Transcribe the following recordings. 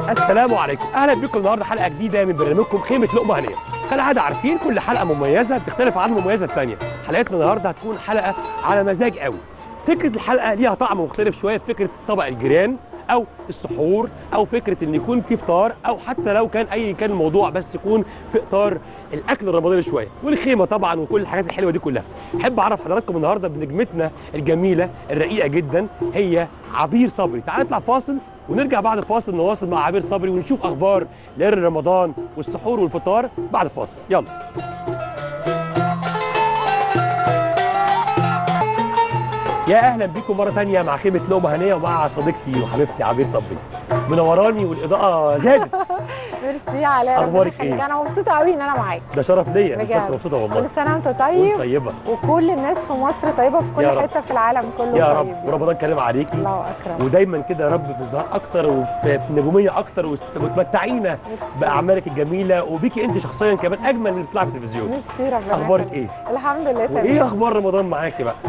السلام عليكم اهلا بكم النهارده حلقه جديده من برنامجكم خيمه لقمه هنيه كالعاده عارفين كل حلقه مميزه بتختلف عن المميزه الثانيه حلقتنا النهارده هتكون حلقه على مزاج قوي فكره الحلقه ليها طعم مختلف شويه فكره طبق الجيران او السحور او فكره ان يكون في فطار او حتى لو كان اي كان الموضوع بس يكون في اطار الاكل الرمضاني شويه والخيمه طبعا وكل الحاجات الحلوه دي كلها احب اعرف حضراتكم النهارده بنجمتنا الجميله الرقيقه جدا هي عبير صبري تعال نطلع فاصل ونرجع بعد الفاصل نواصل مع عبير صبري ونشوف اخبار ليل رمضان والسحور والفطار بعد الفاصل يلا يا اهلا بيكم مره ثانيه مع خيمه لقمه هنيه ومع صديقتي وحبيبتي عبير صبري منوراني والاضاءه زادت ميرسي علاء ربنا أخبارك يخليك. إيه؟ انا مبسوطه قوي ان انا معاك ده شرف ليا أنا بجد. بس مبسوطه والله كل سنه وانت وانت طيب طيبه وكل الناس في مصر طيبه في كل يا رب. حته في العالم كله يا طيب رب ورمضان كريم عليكي الله اكرم ودايما كده يا رب في ازدهار اكتر وفي في نجوميه اكتر وست- وتمتعينا ميرسي. باعمالك الجميله وبيكي انت شخصيا كمان اجمل من بتطلعي في التلفزيون ميرسي ربنا اخبارك يخليك. ايه الحمد لله تمام وايه اخبار رمضان معاكي بقى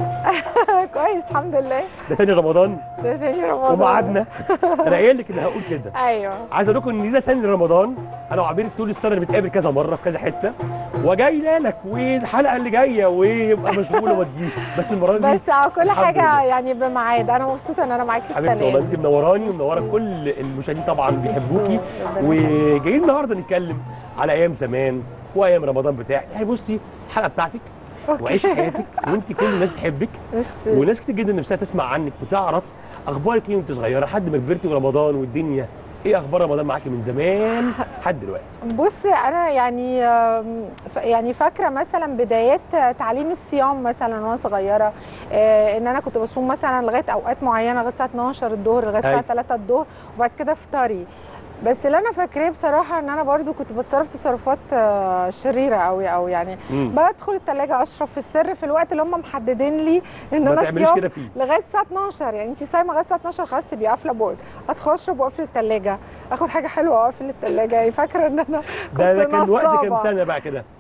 كويس الحمد لله ده تاني رمضان ده تاني رمضان وميعادنا انا قايل لك ان هقول كده ايوه عايز اقول لكم ان ده تاني رمضان انا وعبير طول السنه بنتقابل كذا مره في كذا حته وجاي لك والحلقه اللي جايه ويبقى مشغول وما تجيش بس المره دي بس آه، كل الحمد حاجه لله. يعني بميعاد انا مبسوطه ان انا معاكي السنه حبيبتي والله دي انت منوراني ومنوره كل المشاهدين طبعا بيحبوكي ربنا وجايين النهارده نتكلم على ايام زمان وايام رمضان بتاعك يعني بصي الحلقه بتاعتك أوكي. وعيشي حياتك وانت كل الناس بتحبك ميرسي وناس كتير جدا نفسها تسمع عنك وتعرف اخبارك ايه وانت صغيره لحد ما كبرتي ورمضان والدنيا ايه اخبار رمضان معاكي من زمان لحد دلوقتي بص انا يعني آم، ف- يعني فاكره مثلا بدايات تعليم الصيام مثلا وانا صغيره آه، ان انا كنت بصوم مثلا لغايه اوقات معينه لغايه الساعه 12 الظهر لغايه الساعه أيوة. 3 الظهر وبعد كده افطاري بس اللي انا فاكراه بصراحه ان انا برضو كنت بتصرف تصرفات آه، شريره قوي او يعني مم. بدخل الثلاجه اشرب في السر في الوقت اللي هم محددين لي ان ما انا تعمليش صيام كده فيه لغايه الساعه 12 يعني انت صايمه لغايه الساعه 12 خلاص تبقي قافله بوق ادخل اشرب واقفل الثلاجه اخد حاجه حلوه واقفل الثلاجه يعني فاكره ان انا ده ده كنت كان وقت كام نصابة. سنه بقى كده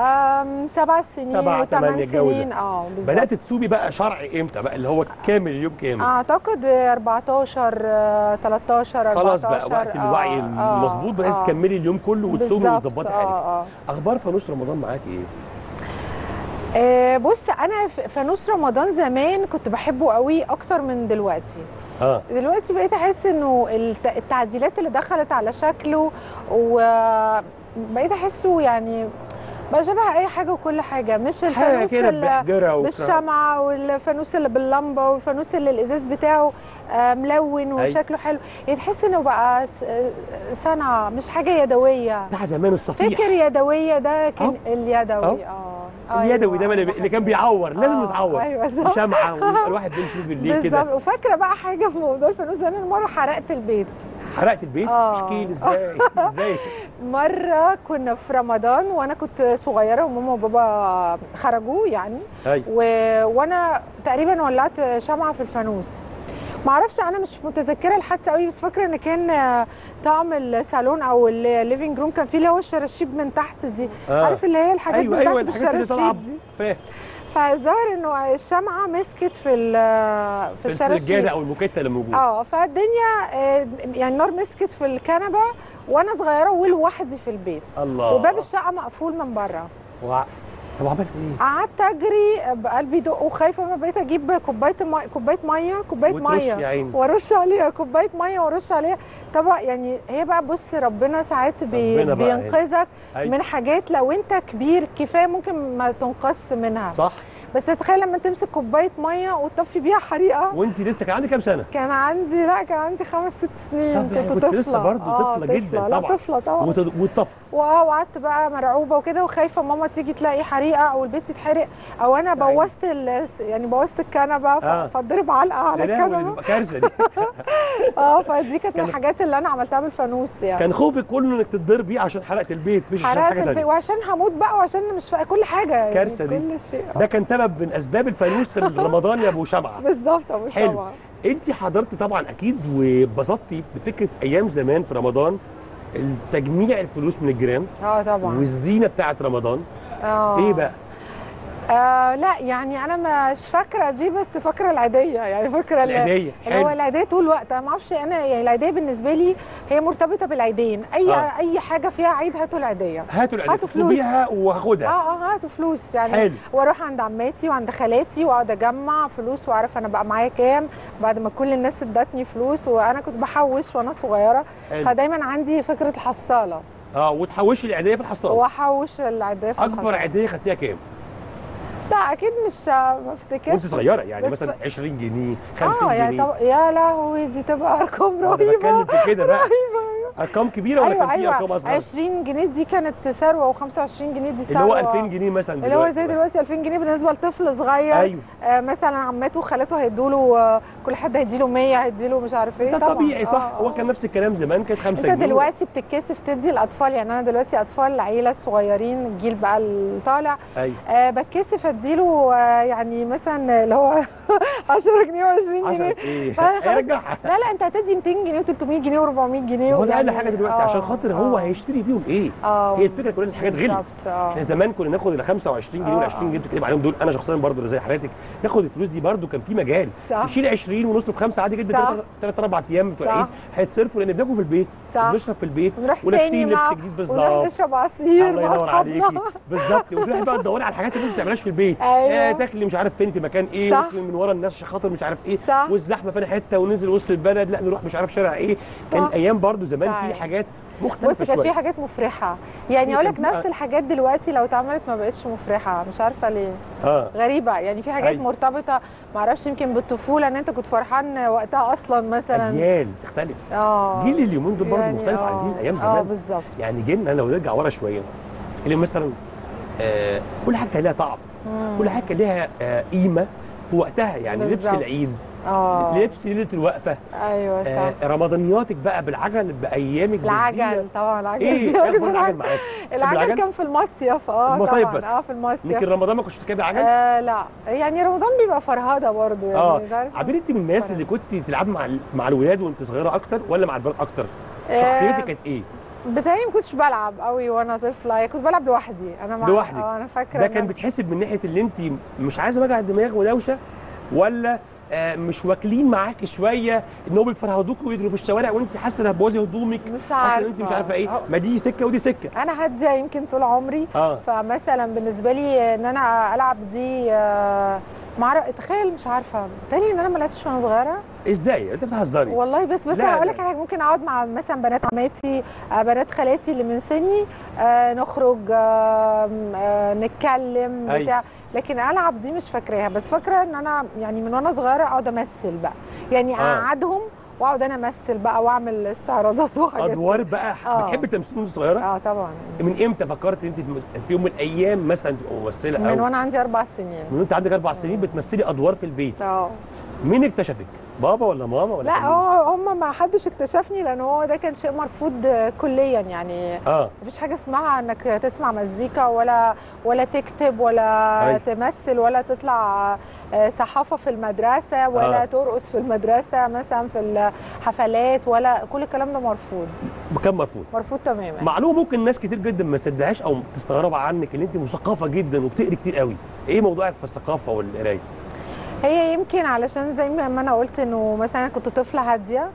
أم سبع سنين سبعة، وثمان تمانية الجو ده. سنين اه بالظبط بدات تسوبي بقى شرعي امتى بقى اللي هو كامل اليوم كامل اعتقد 14 آه، 13 14 خلاص بقى وقت آه، الوعي آه، المظبوط بدات آه. تكملي اليوم كله وتصومي بالظبط، وتظبطي اه حالك اه اخبار فانوس رمضان معاكي ايه آه، بص انا ف- فانوس رمضان زمان كنت بحبه قوي اكتر من دلوقتي اه دلوقتي بقيت احس انه الت- التعديلات اللي دخلت على شكله وبقيت احسه يعني بقى شبه اي حاجه وكل حاجه مش حاجه الفانوس كده اللي بحجره وكرا- بالشمعة والفانوس اللي باللمبة والفانوس اللي الإزاز بتاعه آه، ملون أي. وشكله حلو يعني تحس إنه بقى س- آه، صنعة مش حاجة يدوية بتاع زمان الصفيح فكر يدوية ده كان أهو. اليدوي اه اليدوي ده أيوة، اللي, اللي كان بيعور لازم آه، يتعور ايوه بالظبط وشمعه ويبقى الواحد بيمشي بيه بالليل بالظبط كده وفاكره بقى حاجه في موضوع الفانوس ده انا مره حرقت البيت حرقت البيت آه. احكي لي ازاي ازاي مره كنا في رمضان وانا كنت صغيره وماما وبابا خرجوا يعني ايوه و... وانا تقريبا ولعت شمعه في الفانوس معرفش انا مش متذكره الحادثه قوي بس فاكره ان كان آه، طعم الصالون او الليفنج روم كان فيه اللي هو الشراشيب من تحت دي آه. عارف اللي هي الحاجات ايوه من ايوه تحت الحاجات اللي طالعه بالشراشيب دي فاهم فالظاهر انه الشمعه مسكت في ال- في في السجاده الشراشيب او الموكيته اللي موجوده اه فالدنيا آه، يعني النار مسكت في الكنبه وانا صغيره ولوحدي في البيت الله وباب الشقه مقفول من بره وع... طب عملت ايه؟ قعدت اجري بقلبي دق وخايفه ما بقيت اجيب كوبايه مي... كوبايه ميه كوبايه وترش ميه يا عيني وارش عليها كوبايه ميه وارش عليها طبعا يعني هي بقى بص ربنا ساعات بي... ربنا بقى بينقذك أيوة. من حاجات لو انت كبير كفايه ممكن ما تنقذش منها صح بس تخيل لما تمسك كوبايه ميه وتطفي بيها حريقه وانت لسه كان عندك كام سنه؟ كان عندي لا كان عندي خمس ست سنين طب يعني كنت كنت طفله لسه برضه آه، طفلة جداً لا طبعاً. طفله طبعا وت- واتطفت واه وقعدت بقى مرعوبه وكده وخايفه ماما تيجي تلاقي حريقه او البيت يتحرق او انا يا عيني. بوظت ال- يعني بوظت الكنبه ف- آه. فاتضرب علقه على يا لهوي دي الكنبه تبقى كارثه دي اه فدي كانت من كان- الحاجات اللي انا عملتها بالفانوس يعني كان خوفك كله انك تتضربي عشان حرقت البيت مش عشان حرقت حاجه البيت ثانيه وعشان هموت بقى وعشان مش فاكره كل حاجه يعني كارثة دي. كل شيء ده كان سبب من اسباب الفانوس رمضان يا ابو شمعه بالظبط ابو حلو. شمعة انت حضرتي طبعا اكيد واتبسطتي بفكره ايام زمان في رمضان تجميع الفلوس من الجيران اه طبعا والزينه بتاعت رمضان اه ايه بقى آه لا يعني انا مش فاكره دي بس فاكره العيديه يعني فاكره ال- العيديه اللي هو حلو العيديه طول الوقت انا ما اعرفش انا يعني العيديه بالنسبه لي هي مرتبطه بالعيدين اي آه. آه. اي حاجه فيها عيد هاتوا العيديه هاتوا العيديه هاتوا فلوس. اطلبيها اه وهاخدها اه هاتوا فلوس يعني حلو واروح عند عماتي وعند خالاتي واقعد اجمع فلوس واعرف انا بقى معايا كام بعد ما كل الناس ادتني فلوس وانا كنت بحوش وانا صغيره حلو فدايما عندي فكره الحصاله اه وتحوشي العيديه في الحصاله واحوش العيديه في اكبر الحصالة. عيديه خدتيها كام لا اكيد مش ما افتكرش وانت صغيره يعني بس- مثلا 20 جنيه 50 اه يعني جنيه طب يا لهوي دي تبقى ارقام أنا رهيبه بتكلم في كده بقى رهيبه ارقام كبيره ولا ايوه كان في ارقام ايوه اصغر 20 جنيه دي كانت ثروه و25 جنيه دي اللي هو ثروة. 2000 جنيه مثلا اللي هو زي مثلاً. دلوقتي 2000 جنيه بالنسبه لطفل صغير ايوه آه مثلا عماته وخالاته هيدوا له آه كل حد هيدي له 100 هيدي له مش عارف ايه ده طبعاً. طبيعي صح آه، هو آه. كان نفس الكلام زمان كانت 5 انت جنيه دلوقتي بتتكسف تدي الاطفال يعني انا دلوقتي اطفال العيله الصغيرين الجيل بقى الطالع ايوه آه بتكسف اديله آه يعني مثلا اللي هو 10 جنيه و20 10 جنيه ايه فأنا خلاص هيرجعها لا لا انت هتدي 200 جنيه و300 جنيه و400 جنيه هو ده اقل يعني- حاجه دلوقتي آه، عشان خاطر هو آه. هيشتري بيهم ايه اه هي الفكره كلها ان الحاجات غلت بالظبط، اه احنا زمان كنا ناخد ال 25 جنيه آه، وال 20 جنيه اللي بتتكلم عليهم دول انا شخصيا برضه اللي زي حالاتك ناخد الفلوس دي برضه كان في مجال صح نشيل 20 ونصرف خمسه عادي جدا صح. ثلاث اربع ايام بتوع صح. العيد هيتصرفوا لان بناكل في البيت صح بنشرب في البيت ونروح ولابسين سينما لبس جديد ونروح بالظبط نشرب عصير الله مع ينور عليكي اصحابنا بالظبط وتروحي بقى تدوري على الحاجات اللي انت ما بتعملهاش في البيت أيوة. آه، تاكلي مش عارف فين في مكان ايه صح. واكلي من ورا الناس عشان خاطر مش عارف ايه صح والزحمه فين حته وننزل وسط البلد لا نروح مش عارف شارع ايه كان صح. ايام برضو زمان صحيح. في حاجات بص مختلفه كانت في شويه حاجات مفرحه يعني في- اقول كان لك في- نفس الحاجات دلوقتي لو اتعملت ما بقتش مفرحه مش عارفه ليه اه غريبه يعني في حاجات أيوة. مرتبطه ما اعرفش يمكن بالطفوله ان انت كنت فرحان وقتها اصلا مثلا اجيال تختلف اه جيل اليومين دول برضه يعني مختلف عن آه. جيل ايام اه زمان بالظبط يعني جيلنا لو نرجع ورا شويه اللي مثلا آه كل حاجه كان ليها طعم مم. كل حاجه كان ليها آه قيمه في وقتها يعني لبس بالظبط. العيد اه لبس ليله الوقفه ايوه صح آه رمضانياتك بقى بالعجل بايامك العجل طبعا العجل ايه دي ايه اخبار العجل. العجل معاك العجل العجل؟ كان في المصيف اه المصايف طبعا بس. اه في المصيف يمكن رمضان ما كنتش بتركبي عجل آه لا يعني رمضان بيبقى فرهده برضه يعني اه مش عارفة. عبير انت من الناس اللي كنت تلعبي مع ال- مع الولاد وانت صغيره اكتر ولا مع البنات اكتر شخصيتك كانت ايه بتهيألي ما كنتش بلعب قوي وانا طفله يعني كنت بلعب لوحدي انا مع لوحدك. اه انا فاكره ده إن كان أنا- بتحسب من ناحيه اللي انت مش عايزه وجع دماغ ودوشه ولا آه، مش واكلين معاك شويه ان هو بيفرهدوك ويجروا في الشوارع وانت حاسه انها هتبوظي هدومك مش حاسه عارفه ان انت مش عارفه ايه آه. ما دي سكه ودي سكه انا هاديه يمكن طول عمري اه فمثلا بالنسبه لي ان انا العب دي آه، مع تخيل مش عارفه تاني ان انا ما لعبتش وانا صغيره ازاي انت بتهزري والله بس بس لا، هقول لا. لك حاجه ممكن اقعد مع مثلا بنات عماتي آه، بنات خالاتي اللي من سني آه، نخرج آه، آه، نتكلم أيوة. بتاع لكن العب دي مش فاكراها بس فاكره ان انا يعني من وانا صغيره اقعد امثل بقى يعني آه. اقعدهم واقعد انا امثل بقى واعمل استعراضات وحاجات ادوار بقى آه. بتحب التمثيل وانت صغيره اه طبعا من امتى فكرت ان انت في يوم من الايام مثلا تبقى ممثله من او وانا عندي اربع سنين من وانت عندك اربع سنين بتمثلي ادوار في البيت اه مين اكتشفك بابا ولا ماما ولا لا كان مين؟ هو هم ما حدش اكتشفني لان هو ده كان شيء مرفوض آه، كليا يعني اه مفيش حاجه اسمها انك تسمع مزيكا ولا ولا تكتب ولا أي. تمثل ولا تطلع آه، صحافه في المدرسه ولا آه. ترقص في المدرسه مثلا في الحفلات ولا كل الكلام ده مرفوض كان مرفوض مرفوض تماما معلومه ممكن ناس كتير جدا ما تصدقهاش او تستغرب عنك ان انت مثقفه جدا وبتقري كتير قوي ايه موضوعك في الثقافه والقرايه هي يمكن علشان زي ما انا قلت انه مثلا أنا كنت طفله هاديه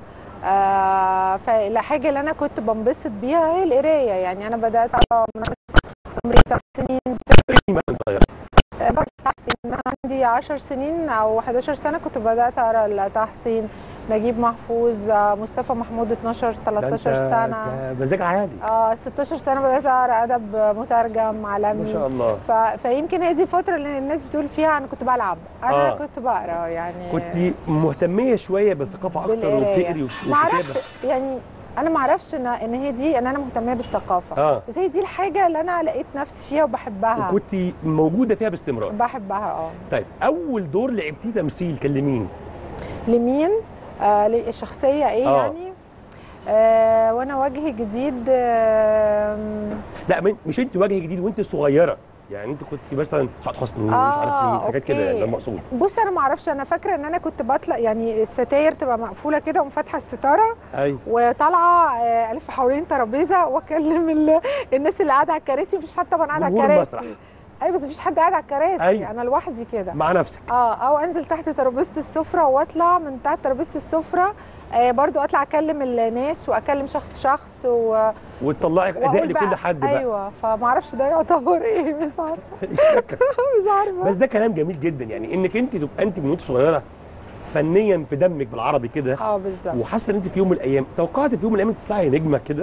آه فالحاجه اللي انا كنت بنبسط بيها هي القرايه يعني انا بدات أقرأ من عمري 9 سنين ما أنت صغيرة. بعد تحسين انا عندي 10 سنين او 11 سنه كنت بدات اقرا لتحسين نجيب محفوظ آه، مصطفى محمود 12 ده 13 أنت- سنه أنت مزاج عالي اه 16 سنه بدات اقرا ادب مترجم عالمي ما شاء الله ف... فيمكن هي دي الفتره اللي الناس بتقول فيها انا كنت بلعب انا آه. آه. كنت بقرا يعني كنت مهتميه شويه بالثقافه اكتر بالقراية. وبتقري ما وكتابه اعرفش يعني انا ما اعرفش ان ان هي دي ان انا مهتميه بالثقافه اه بس هي دي الحاجه اللي انا لقيت نفسي فيها وبحبها وكنت موجوده فيها باستمرار بحبها اه طيب اول دور لعبتيه تمثيل كان لمين لمين آه ل- الشخصيه ايه آه. يعني آه وانا وجه جديد آه لا من- مش انت وجه جديد وانت صغيره يعني انت كنت مثلا سعاد حسني مش عارف آه، مين حاجات كده أوكي. ده المقصود بص انا ما اعرفش انا فاكره ان انا كنت بطلع يعني الستاير تبقى مقفوله كده وأقوم فاتحه الستاره ايوه وطالعه آه، الف حوالين ترابيزه واكلم ال- الناس اللي قاعده على الكراسي مفيش حد طبعا قاعد على جمهور الكراسي المسرح. ايوه بس مفيش حد قاعد على الكراسي أيوة. انا لوحدي كده مع نفسك اه او انزل تحت ترابيزه السفره واطلع من تحت ترابيزه السفره آه برضو اطلع اكلم الناس واكلم شخص شخص و... وتطلعي اداء واقول لكل بقى حد بقى ايوه فما اعرفش ده يعتبر ايه مش عارفه مش فاكر. مش عارفه بس ده كلام جميل جدا يعني انك انت تبقى انت من وانت صغيره فنيا في دمك بالعربي كده اه بالظبط وحاسه ان انت في يوم من الايام توقعت في يوم من الايام تطلعي نجمه كده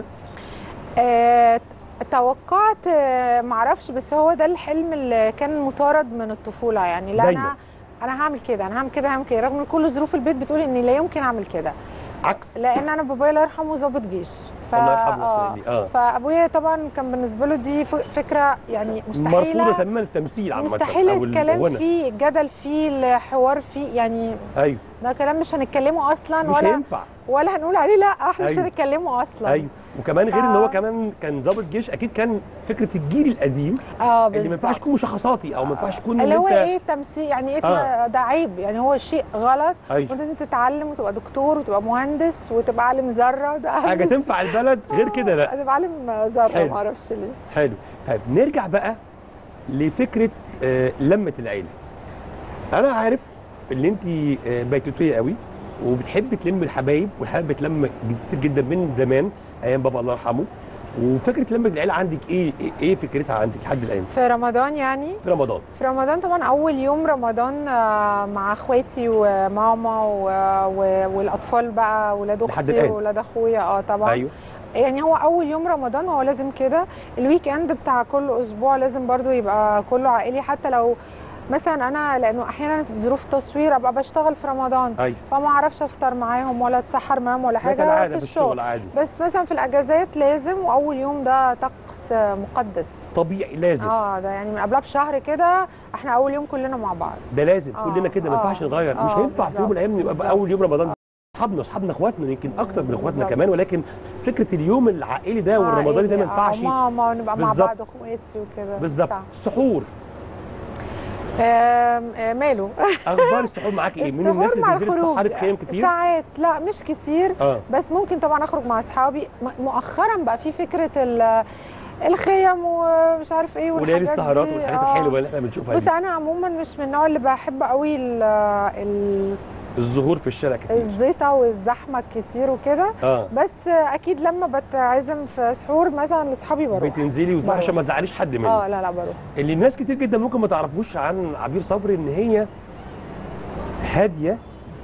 آه توقعت آه معرفش بس هو ده الحلم اللي كان مطارد من الطفوله يعني لا دايماً. انا انا هعمل كده انا هعمل كده هعمل كده رغم ان كل ظروف البيت بتقول اني لا يمكن اعمل كده عكس لان انا بابايا الله يرحمه ضابط جيش ف... الله يرحمه آه. ويحسن إليه. اه فابويا طبعا كان بالنسبه له دي ف- فكره يعني مرفوضه مستحيله تماما التمثيل عامه مستحيل أو الكلام الغنى. فيه الجدل فيه الحوار فيه يعني ايوه ده كلام مش هنتكلمه اصلا مش ولا هينفع ولا هنقول عليه لا احنا مش أيوة. هنتكلمه اصلا ايوه وكمان غير ان آه. هو كمان كان ضابط جيش اكيد كان فكره الجيل القديم اه اللي ما ينفعش بالظبط. يكون مشخصاتي او ما ينفعش يكون اللي إن هو انت ايه تمثيل يعني ايه آه. ده عيب يعني هو شيء غلط ايوه وانت لازم تتعلم وتبقى دكتور وتبقى مهندس وتبقى عالم ذره ده أهم حاجه شيء. تنفع البلد غير كده لا تبقى عالم ذره حلو. ما اعرفش ليه حلو طيب نرجع بقى لفكره آه، لمه العيله انا عارف ان انت آه، بيتوتيه قوي وبتحب تلم الحبايب والحبايب بتلم كتير جدا من زمان ايام بابا الله يرحمه وفكره لمه العيله عندك ايه ايه, إيه فكرتها عندك لحد الان في رمضان يعني في رمضان في رمضان طبعا اول يوم رمضان آه، مع اخواتي وماما و... و... والاطفال بقى ولاد لحد اختي الآن. وولاد اخويا اه طبعا ايوه يعني هو اول يوم رمضان هو لازم كده الويك اند بتاع كل اسبوع لازم برضو يبقى كله عائلي حتى لو مثلا انا لانه احيانا ظروف تصوير ابقى بشتغل في رمضان ايوه فما اعرفش افطر معاهم ولا اتسحر معاهم ولا ده حاجه كالعاده في في الشغل عادي بس مثلا في الاجازات لازم واول يوم ده طقس مقدس طبيعي لازم اه ده يعني من قبلها بشهر كده احنا اول يوم كلنا مع بعض ده لازم آه، كلنا كده ما آه، ينفعش نغير مش آه، هينفع في يوم من الايام نبقى بالظبط. بقى اول يوم رمضان اصحابنا اصحابنا اخواتنا يمكن اكتر من اخواتنا بالظبط. كمان ولكن فكره اليوم العائلي ده والرمضاني ده ما عائلي، ينفعش آه ماما ونبقى مع بالظبط. بعض اخواتي وكده بالظبط صح. السحور آم، آه، ماله اخبار السحور معاك ايه من الناس السحور مع اللي بتنزل الخروج. السحار في خيام كتير ساعات لا مش كتير اه بس ممكن طبعا اخرج مع اصحابي م- مؤخرا بقى في فكره ال- الخيم ومش عارف ايه وليالي والحاجات السهرات دي. والحاجات آه. الحلوه اللي احنا بنشوفها بص دي انا عموما مش من النوع اللي بحب قوي ال- ال- الظهور في الشارع كتير الزيطه والزحمه الكتير وكده اه بس اكيد لما بتعزم في سحور مثلا لاصحابي بروح بتنزلي وتروحي بروح. عشان ما تزعليش حد مني اه لا لا بروح اللي الناس كتير جدا ممكن ما تعرفوش عن عبير صبري ان هي هاديه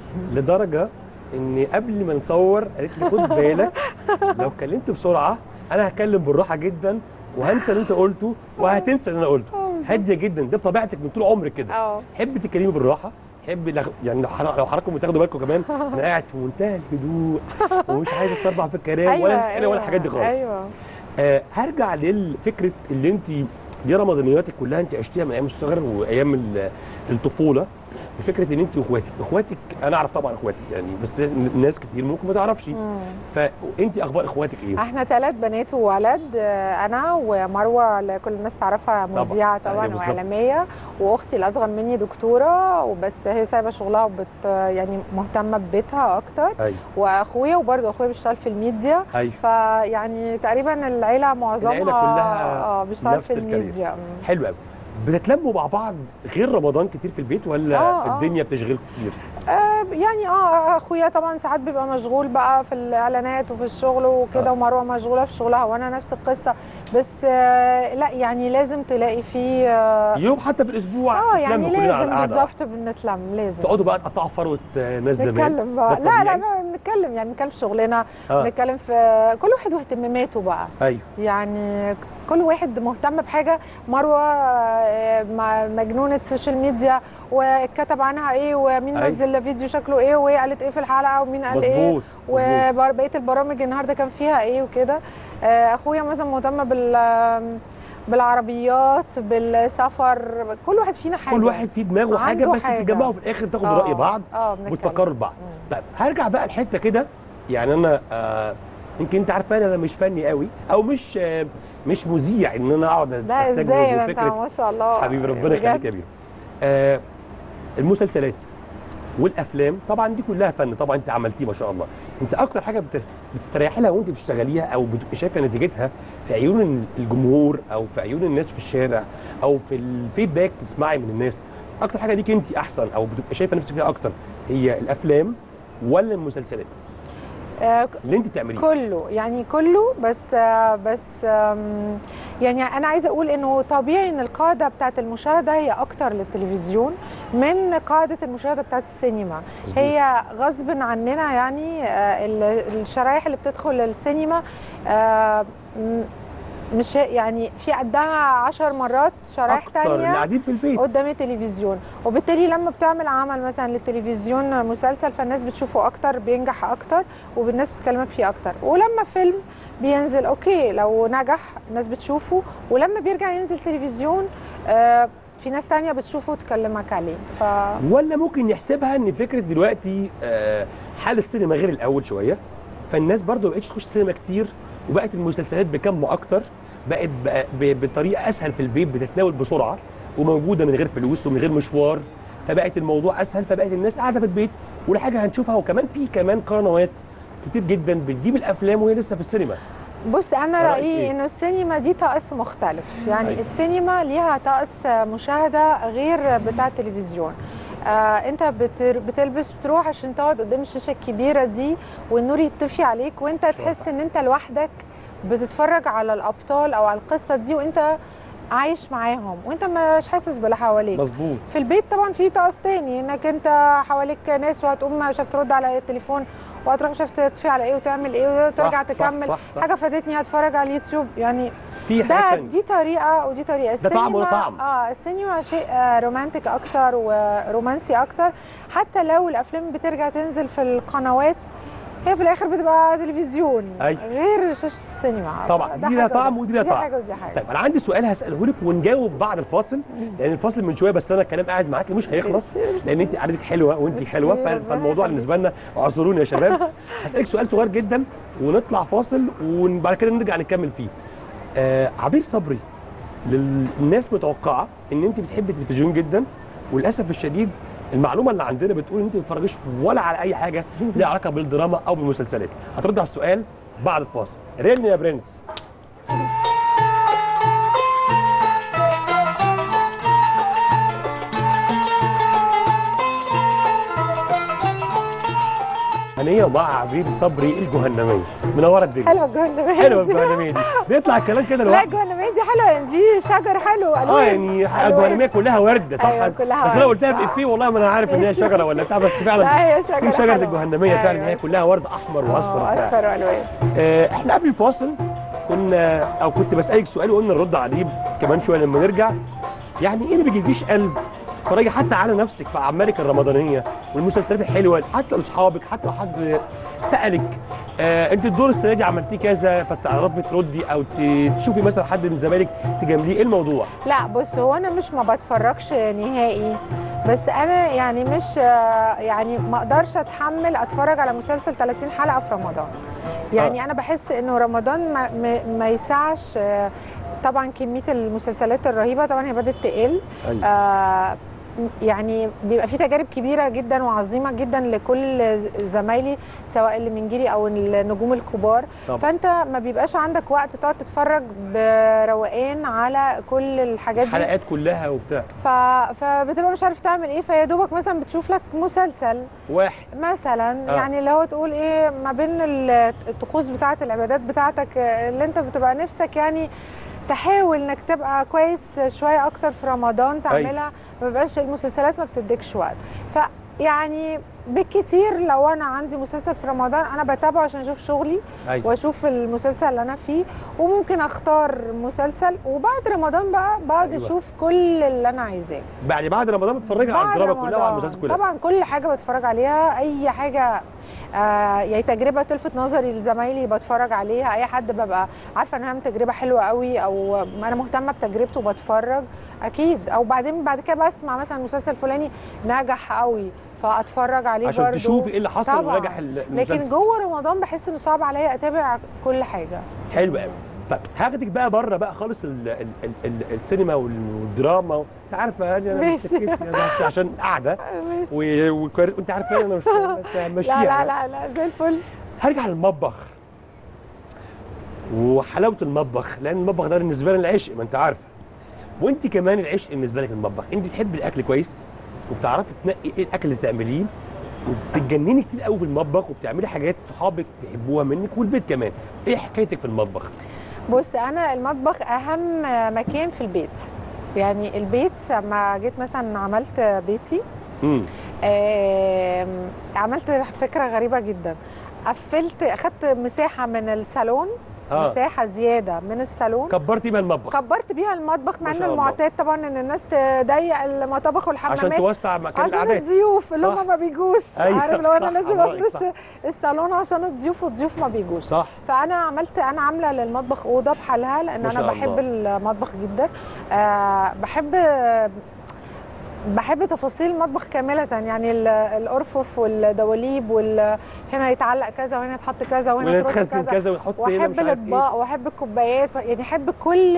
لدرجه ان قبل ما نصور قالت لي خد بالك لو اتكلمت بسرعه انا هتكلم بالراحه جدا وهنسى اللي انت قلته وهتنسى اللي انا قلته آه، بالظبط. هاديه جدا ده بطبيعتك من طول عمرك كده اه حب تتكلمي بالراحه حب لغ... يعني لو حر- لو حضراتكم بتاخدوا بالكم كمان انا قاعد في منتهى الهدوء ومش عايز اتسربع في الكلام ولا تسالي ولا الحاجات دي خالص ايوه آه هرجع للفكره اللي انت دي رمضانياتك كلها انت عشتيها من ايام الصغر وايام ال- الطفوله بفكره ان انت واخواتك اخواتك انا اعرف طبعا اخواتك يعني بس ناس كتير ممكن ما تعرفش مم. فانت اخبار اخواتك ايه احنا ثلاث بنات وولد آه، انا ومروه اللي كل الناس تعرفها طبعاً. مذيعه أيوة طبعا بالظبط. واعلاميه واختي الاصغر مني دكتوره وبس هي سايبه شغلها وبت يعني مهتمه ببيتها اكتر ايوه واخويا وبرده اخويا بيشتغل في الميديا ايوه فيعني تقريبا العيله معظمها العيلة كلها اه بيشتغل نفس في الكارير. الميديا مم. حلو قوي بتتلموا مع بعض غير رمضان كتير في البيت ولا آه، آه. الدنيا بتشغلكم كتير آه، يعني اه اخويا طبعا ساعات بيبقى مشغول بقى في الاعلانات وفي الشغل وكده آه. ومروه مشغوله في شغلها وانا نفس القصه بس آه لا يعني لازم تلاقي فيه اه يوم حتى في الاسبوع آه، يعني تتلموا كلنا على لازم القعده واحدة. بالظبط بنتلم لازم تقعدوا بقى تقطعوا فروه آه، ناس زمان نتكلم بقى ده لا لا طبيعي؟ لا بنتكلم يعني بنتكلم في شغلنا اه بنتكلم في كل واحد واهتماماته بقى ايوه يعني كل واحد مهتم بحاجه مروه آه، مع- مجنونه سوشيال ميديا وكتب عنها ايه ومين أيوة. نزل فيديو شكله ايه وهي قالت ايه في الحلقه ومين قال ايه مظبوط مظبوط وبقيه البرامج النهارده كان فيها ايه وكده آه، اخويا مثلا مهتم بال بالعربيات بالسفر كل واحد فينا حاجه كل واحد فيه دماغه حاجه عنده بس حاجة. تتجمعوا في الاخر تاخدوا آه، راي بعض اه بنتكلم. وتفكروا بعض مم. طيب هرجع بقى لحته كده يعني انا آه يمكن انت عارفاني انا مش فني قوي او مش آه مش مذيع ان انا اقعد لا ازاي استجوب ده انت وفكره ما شاء الله حبيبي ربنا بجد. يخليك يا بيه آه المسلسلات والافلام طبعا دي كلها فن طبعا انت عملتيه ما شاء الله انت اكتر حاجه بتس- بتستريحي لها وانت بتشتغليها او بتبقي شايفه نتيجتها في عيون الجمهور او في عيون الناس في الشارع او في الفيدباك بتسمعي من الناس اكتر حاجه ليك انت احسن او بتبقي شايفه نفسك فيها اكتر هي الافلام ولا المسلسلات آه، اللي انت بتعمليه كله يعني كله بس آه، بس آم، يعني انا عايزه اقول انه طبيعي ان القاعده بتاعت المشاهده هي اكتر للتلفزيون من قاعده المشاهده بتاعت السينما مظبوط. هي غصب عننا يعني آه، ال- الشرايح اللي بتدخل السينما آه، م- مش هي- يعني في قدها عشر مرات شرايح اكتر اللي تانية قاعدين في البيت قدام التلفزيون وبالتالي لما بتعمل عمل مثلا للتلفزيون مسلسل فالناس بتشوفه اكتر بينجح اكتر والناس بتكلمك فيه اكتر ولما فيلم بينزل اوكي لو نجح الناس بتشوفه ولما بيرجع ينزل تلفزيون آه في ناس تانية بتشوفه وتكلمك عليه ف ولا ممكن نحسبها ان فكره دلوقتي آه، حال السينما غير الاول شويه فالناس برضو ما بقتش تخش السينما كتير وبقت المسلسلات بكم اكتر بقت بقى ب- بطريقه اسهل في البيت بتتناول بسرعه وموجوده من غير فلوس ومن غير مشوار فبقت الموضوع اسهل فبقت الناس قاعده في البيت والحاجه هنشوفها وكمان في كمان قنوات كتير جدا بتجيب الافلام وهي لسه في السينما بص انا رأيك رايي إيه؟ انه السينما دي طقس مختلف يعني أيوة. السينما ليها طقس مشاهده غير بتاع التلفزيون آه انت بتر بتلبس بتروح عشان تقعد قدام الشاشه الكبيره دي والنور يطفي عليك وانت شاطر. تحس ان انت لوحدك بتتفرج على الابطال او على القصه دي وانت عايش معاهم وانت مش حاسس باللي حواليك مظبوط في البيت طبعا في طقس تاني انك انت حواليك ناس وهتقوم مش هترد على التليفون وهتروح مش عارف تطفي على ايه وتعمل ايه وترجع صح، تكمل صح صح, حاجه فاتتني هتفرج على اليوتيوب يعني في ده حاجه تانية. دي طريقه ودي طريقه ده طعم وده طعم. اه السينما شيء آه، رومانتك اكتر ورومانسي اكتر حتى لو الافلام بترجع تنزل في القنوات هي في الاخر بتبقى تلفزيون أيوة. غير شاشه السينما طبعا، ده دي لها حاجة طعم وده- ودي لها دي طعم. حاجه ودي حاجه طيب انا عندي سؤال هساله لك ونجاوب بعد الفاصل لان الفاصل من شويه بس انا الكلام قاعد معاكي مش هيخلص لان انت قعدتك حلوه وانت ميرسي، حلوه ربنا فال- فالموضوع يخليك. بالنسبه لنا اعذروني يا شباب هسالك سؤال صغير جدا ونطلع فاصل وبعد كده نرجع نكمل فيه آه عبير صبري للناس متوقعه ان انت بتحبي التلفزيون جدا وللاسف الشديد المعلومه اللي عندنا بتقول ان انت ما بتتفرجيش ولا على اي حاجه ليها علاقه بالدراما او بالمسلسلات هترد على السؤال بعد الفاصل رن يا برنس هنية مع عبير صبري الجهنمية منورة الدنيا حلوه الجهنميه حلوة دي. الجهنمية دي بيطلع الكلام كده لا لوحده الجهنميه دي حلوه يعني دي شجر حلو اه ألوان. يعني ألوان. الجهنمية كلها وردة صح أيوة، كلها بس انا ورد، قلتها صح. بإفيه والله ما انا عارف ان هي ماشي. شجرة ولا بتاع بس فعلا لا هي شجره في شجرة حلوة. الجهنمية فعلا أيوة. هي كلها ورد احمر واصفر آه، وبتاع اصفر والوان آه، احنا قبل الفاصل كنا او كنت بسالك سؤال وقلنا نرد عليه كمان شويه لما نرجع يعني ايه اللي بيجيلكيش قلب تتفرجي حتى على نفسك في اعمالك الرمضانيه والمسلسلات الحلوه حتى لاصحابك حتى لو حد سالك آه انت الدور السنه دي عملتيه كذا فتعرفي تردي او ت- تشوفي مثلا حد من زمايلك تجامليه ايه الموضوع؟ لا بص هو انا مش ما بتفرجش نهائي بس انا يعني مش آه، يعني ما اقدرش اتحمل اتفرج على مسلسل 30 حلقه في رمضان يعني انا بحس انه رمضان ما, ما, ما يسعش آه، طبعا كميه المسلسلات الرهيبه طبعا هي بدات تقل ايوه آه، يعني بيبقى في تجارب كبيره جدا وعظيمه جدا لكل ز- زمايلي سواء اللي من جيلي او النجوم الكبار طبعا فانت ما بيبقاش عندك وقت تقعد تتفرج بروقان على كل الحاجات دي الحلقات كلها وبتاع ف... فبتبقى مش عارف تعمل ايه فيا دوبك مثلا بتشوف لك مسلسل واحد مثلا آه. آه. يعني اللي هو تقول ايه ما بين ال- الطقوس بتاعه العبادات بتاعتك آه، اللي انت بتبقى نفسك يعني تحاول انك تبقى كويس شويه اكتر في رمضان تعملها ما بيبقاش المسلسلات ما بتديكش وقت فيعني بالكتير لو انا عندي مسلسل في رمضان انا بتابعه عشان اشوف شغلي ايوه واشوف المسلسل اللي انا فيه وممكن اختار مسلسل وبعد رمضان بقى بقعد أيوة. اشوف كل اللي انا عايزاه بعد بعد رمضان بتتفرجي على بعد الدراما كلها وعلى رمضان. المسلسل كلها طبعا كل حاجه بتفرج عليها اي حاجه آه يعني تجربه تلفت نظري لزمايلي بتفرج عليها اي حد ببقى عارفه انها تجربه حلوه قوي او انا مهتمه بتجربته وبتفرج اكيد او بعدين بعد كده بسمع مثلا مسلسل فلاني نجح قوي فاتفرج عليه عشان برضه تشوفي ايه اللي حصل طبعاً. ونجح ال- لكن المسلسل جوه رمضان بحس انه صعب عليا اتابع كل حاجه حلو قوي طيب هاخدك بقى بره بقى خالص ال ال ال ال السينما والدراما انت عارفه يعني انا مش ماشي. سكتي أنا بس عشان قاعده ماشي. و- وكوار- وانت عارفه انا مش بس همشيها لا لا لا لا زي الفل هرجع للمطبخ وحلاوه المطبخ لان المطبخ ده بالنسبه لنا العشق ما انت عارفه وانت كمان العشق بالنسبه لك المطبخ انت بتحبي الاكل كويس وبتعرفي تنقي ايه الاكل اللي تعمليه وبتتجنني كتير قوي في المطبخ وبتعملي حاجات صحابك بيحبوها منك والبيت كمان ايه حكايتك في المطبخ بص انا المطبخ اهم مكان في البيت يعني البيت لما جيت مثلا عملت بيتي امم آم، عملت فكره غريبه جدا قفلت اخدت مساحه من الصالون اه مساحه زياده من الصالون كبرتي بقى المطبخ كبرت بيها المطبخ ما مع ان شاء الله. المعتاد طبعا ان الناس تضيق المطابخ عشان والحمامات توسع مكان عشان القعدات الضيوف اللي صح. هم ما بيجوش أيوة، عارف لو انا صح، لازم حضرتك افرش صح. الصالون عشان الضيوف والضيوف ما بيجوش صح فانا عملت انا عامله للمطبخ اوضه بحالها لان ما انا شاء بحب الله. المطبخ جدا آه بحب بحب تفاصيل المطبخ كاملة يعني ال- الأرفف والدواليب وال هنا يتعلق كذا وهنا يتحط كذا وهنا ترص ونتخزن كذا كذا ونحط هنا واحب مش عارف ايه الاطباق واحب الكوبايات يعني احب كل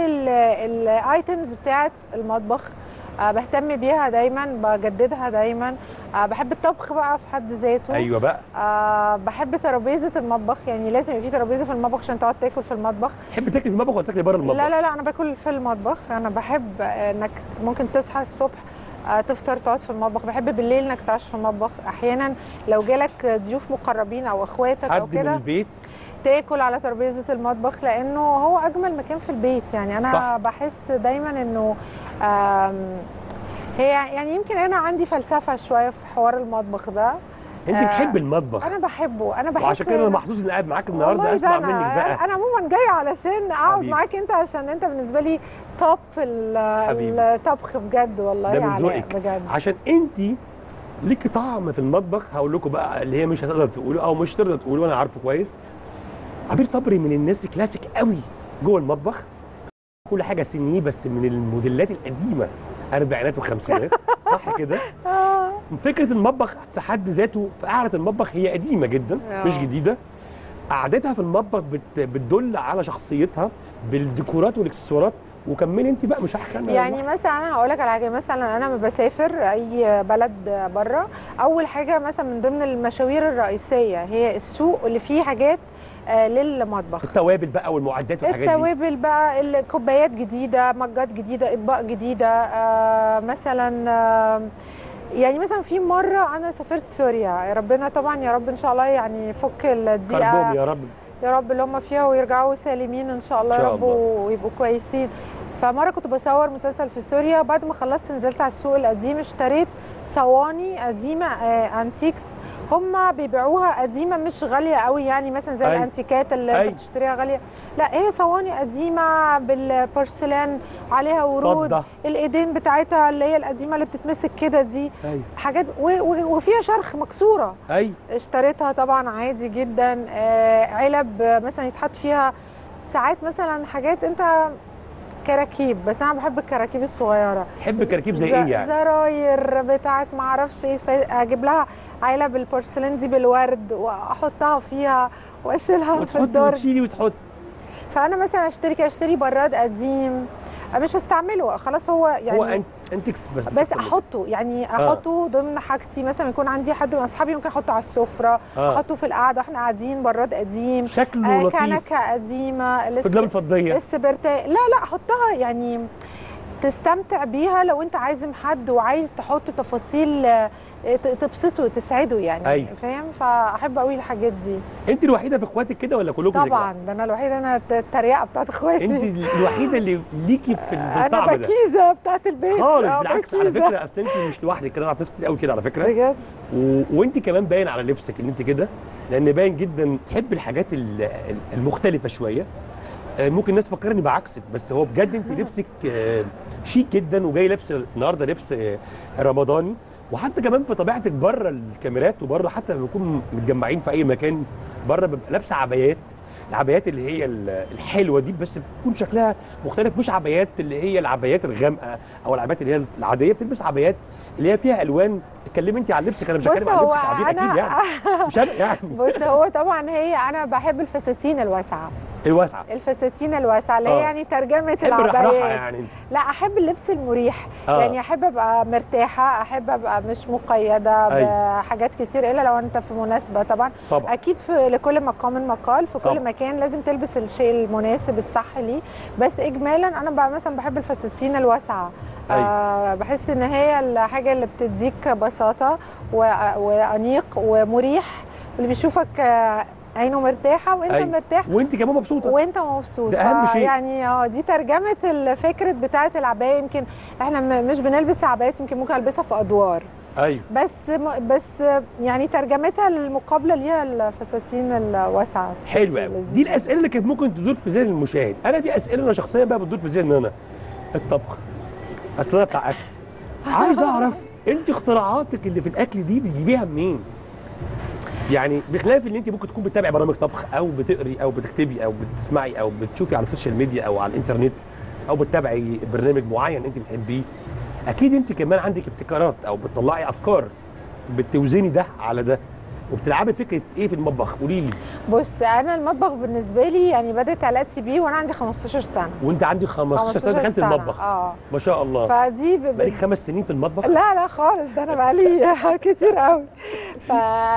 الايتمز بتاعت المطبخ آه بهتم بيها دايما بجددها دايما آه بحب الطبخ بقى في حد ذاته ايوه بقى آه بحب ترابيزه المطبخ يعني لازم يبقى في ترابيزه في المطبخ عشان تقعد تاكل في المطبخ تحبي تاكلي في المطبخ ولا تاكلي بره المطبخ لا لا لا انا باكل في المطبخ انا بحب انك ممكن تصحى الصبح آه، تفطر تقعد في المطبخ بحب بالليل انك تعيش في المطبخ احيانا لو جالك ضيوف مقربين او اخواتك او حد من كده البيت تاكل على ترابيزه المطبخ لانه هو اجمل مكان في البيت يعني انا صح. بحس دايما انه آم، هي يعني يمكن انا عندي فلسفه شويه في حوار المطبخ ده انت آه، بتحبي المطبخ انا بحبه انا بحس وعشان كده انا محظوظ اني قاعد معاك النهارده والله اسمع ده منك أنا بقى انا عموما جايه علشان اقعد حبيبي. معاك انت عشان انت بالنسبه لي توب ال- حبيبي. الطبخ بجد والله ده من علاء، ذوقك. بجد عشان انت ليكي طعم في المطبخ هقول لكم بقى اللي هي مش هتقدر تقوله او مش تقدر تقوله وانا عارفه كويس عبير صبري من الناس كلاسيك قوي جوه المطبخ كل حاجه سنيه بس من الموديلات القديمه اربعينات وخمسينات صح كده آه. فكره المطبخ في حد ذاته في قعده المطبخ هي قديمه جدا آه. مش جديده قعدتها في المطبخ بت... بتدل على شخصيتها بالديكورات والاكسسوارات وكملي انت بقى مش هحكي انا يعني مثلا انا هقول لك على حاجه مثلا انا لما بسافر اي بلد بره اول حاجه مثلا من ضمن المشاوير الرئيسيه هي السوق اللي فيه حاجات آه، للمطبخ التوابل بقى والمعدات والحاجات دي التوابل بقى الكوبايات جديده مجات جديده اطباق جديده آه مثلا آه يعني مثلا في مره انا سافرت سوريا يا ربنا طبعا يا رب ان شاء الله يعني يفك كربون الضيقه يا رب يا رب اللي هم فيها ويرجعوا سالمين ان شاء الله إن يا شاء رب الله. ويبقوا كويسين فمره كنت بصور مسلسل في سوريا بعد ما خلصت نزلت على السوق القديم اشتريت صواني قديمه آه انتيكس هم بيبيعوها قديمه مش غاليه قوي يعني مثلا زي أي. الانتيكات اللي أي. انت بتشتريها غاليه لا هي صواني قديمه بالبورسلان عليها ورود فضه الايدين بتاعتها اللي هي القديمه اللي بتتمسك كده دي ايوه حاجات و- و- وفيها شرخ مكسوره ايوه اشتريتها طبعا عادي جدا آه، علب آه، مثلا يتحط فيها ساعات مثلا حاجات انت كراكيب بس انا بحب الكراكيب الصغيره تحب كراكيب زي ز- ايه يعني زراير بتاعت ما اعرفش ايه ف- اجيب لها علب البورسلين دي بالورد واحطها فيها واشيلها في وتحط الدرج وتشيلي وتحط فانا مثلا اشتري كده اشتري براد قديم آه، مش هستعمله خلاص هو يعني هو أنت انتكس بس بس احطه يعني احطه ضمن حاجتي مثلا يكون عندي حد من اصحابي ممكن احطه على السفره اه احطه في القعده واحنا قاعدين براد قديم شكله آه لطيف كنكه قديمه في دولاب لسه الفضيه السبرتاي لا لا احطها يعني تستمتع بيها لو انت عازم حد وعايز تحط تفاصيل آه، ت- تبسطه تسعده يعني أيوة. فاهم فاحب قوي الحاجات دي انت الوحيده في اخواتك كده ولا كلكم زي طبعا ده انا الوحيده انا الت- التريقه بتاعت بعض؟ اخواتي انت الوحيده اللي ليكي في انا الطعم ده بكيزه بتاعت البيت خالص آه، بالعكس على بكيزة. فكره اصل انت مش لوحدك كده انا اعرف ناس كتير قوي كده على فكره بجد و... وانت كمان باين على لبسك ان انت كده لان باين جدا تحب الحاجات ال- ال- المختلفه شويه آه، ممكن الناس تفكرني بعكسك بس هو بجد انت لبسك آه، شيك جدا وجاي لابس النهارده لبس آه، رمضاني وحتى كمان في طبيعتك بره الكاميرات وبره حتى لما نكون متجمعين في اي مكان بره ببقى لابسه عبايات العبايات اللي هي ال- الحلوه دي بس بتكون شكلها مختلف مش عبايات اللي هي العبايات الغامقه او العبايات اللي هي العاديه بتلبس عبايات اللي هي فيها الوان اتكلمي انت عن لبسك انا مش بص هتكلم عن هو لبسك عبير اكيد يعني انا مش انا يعني بص هو طبعا هي انا بحب الفساتين الواسعه الواسعه الفساتين الواسعه اللي هي آه. يعني ترجمه تحب الرحراحه العبايات يعني انت لا احب اللبس المريح آه. يعني احب ابقى مرتاحه احب ابقى مش مقيده أيوة. بحاجات كتير الا لو انت في مناسبه طبعا طبعا اكيد في لكل مقام مقال في كل طبعا. مكان لازم تلبس الشيء المناسب الصح ليه بس اجمالا انا بقى مثلا بحب الفساتين الواسعه أيوة. آه بحس ان هي الحاجه اللي بتديك بساطه و- وانيق ومريح واللي بيشوفك آه، عينه مرتاحه وانت أيوة. مرتاح وانت كمان مبسوطه وانت مبسوط ده أهم ف- شيء. يعني اه دي ترجمه الفكره بتاعه العبايه يمكن احنا م- مش بنلبس عبايات يمكن ممكن البسها في ادوار ايوه بس م- بس يعني ترجمتها المقابله ليها الفساتين الواسعه السكسي حلو قوي اللذيذة. دي الاسئله اللي كانت ممكن تدور في ذهن المشاهد انا في اسئله انا شخصيا بقى بتدور في ذهني انا الطبخ اصل انا بتاع اكل عايز اعرف انت اختراعاتك اللي في الاكل دي بتجيبيها منين يعني بخلاف ان انت ممكن تكون بتتابعي برامج طبخ او بتقري او بتكتبي او بتسمعي او بتشوفي على السوشيال ميديا او على الانترنت او بتتابعي برنامج معين انت بتحبيه اكيد انت كمان عندك ابتكارات او بتطلعي افكار بتوزني ده على ده وبتلعبي فكره ايه في المطبخ قولي لي بص انا المطبخ بالنسبه لي يعني بدات علاقتي بيه وانا عندي 15 سنه وانت عندك 15 سنه دخلت سنة. المطبخ اه ما شاء الله فدي ب... بقالك خمس سنين في المطبخ لا لا خالص ده انا بقالي كتير قوي ف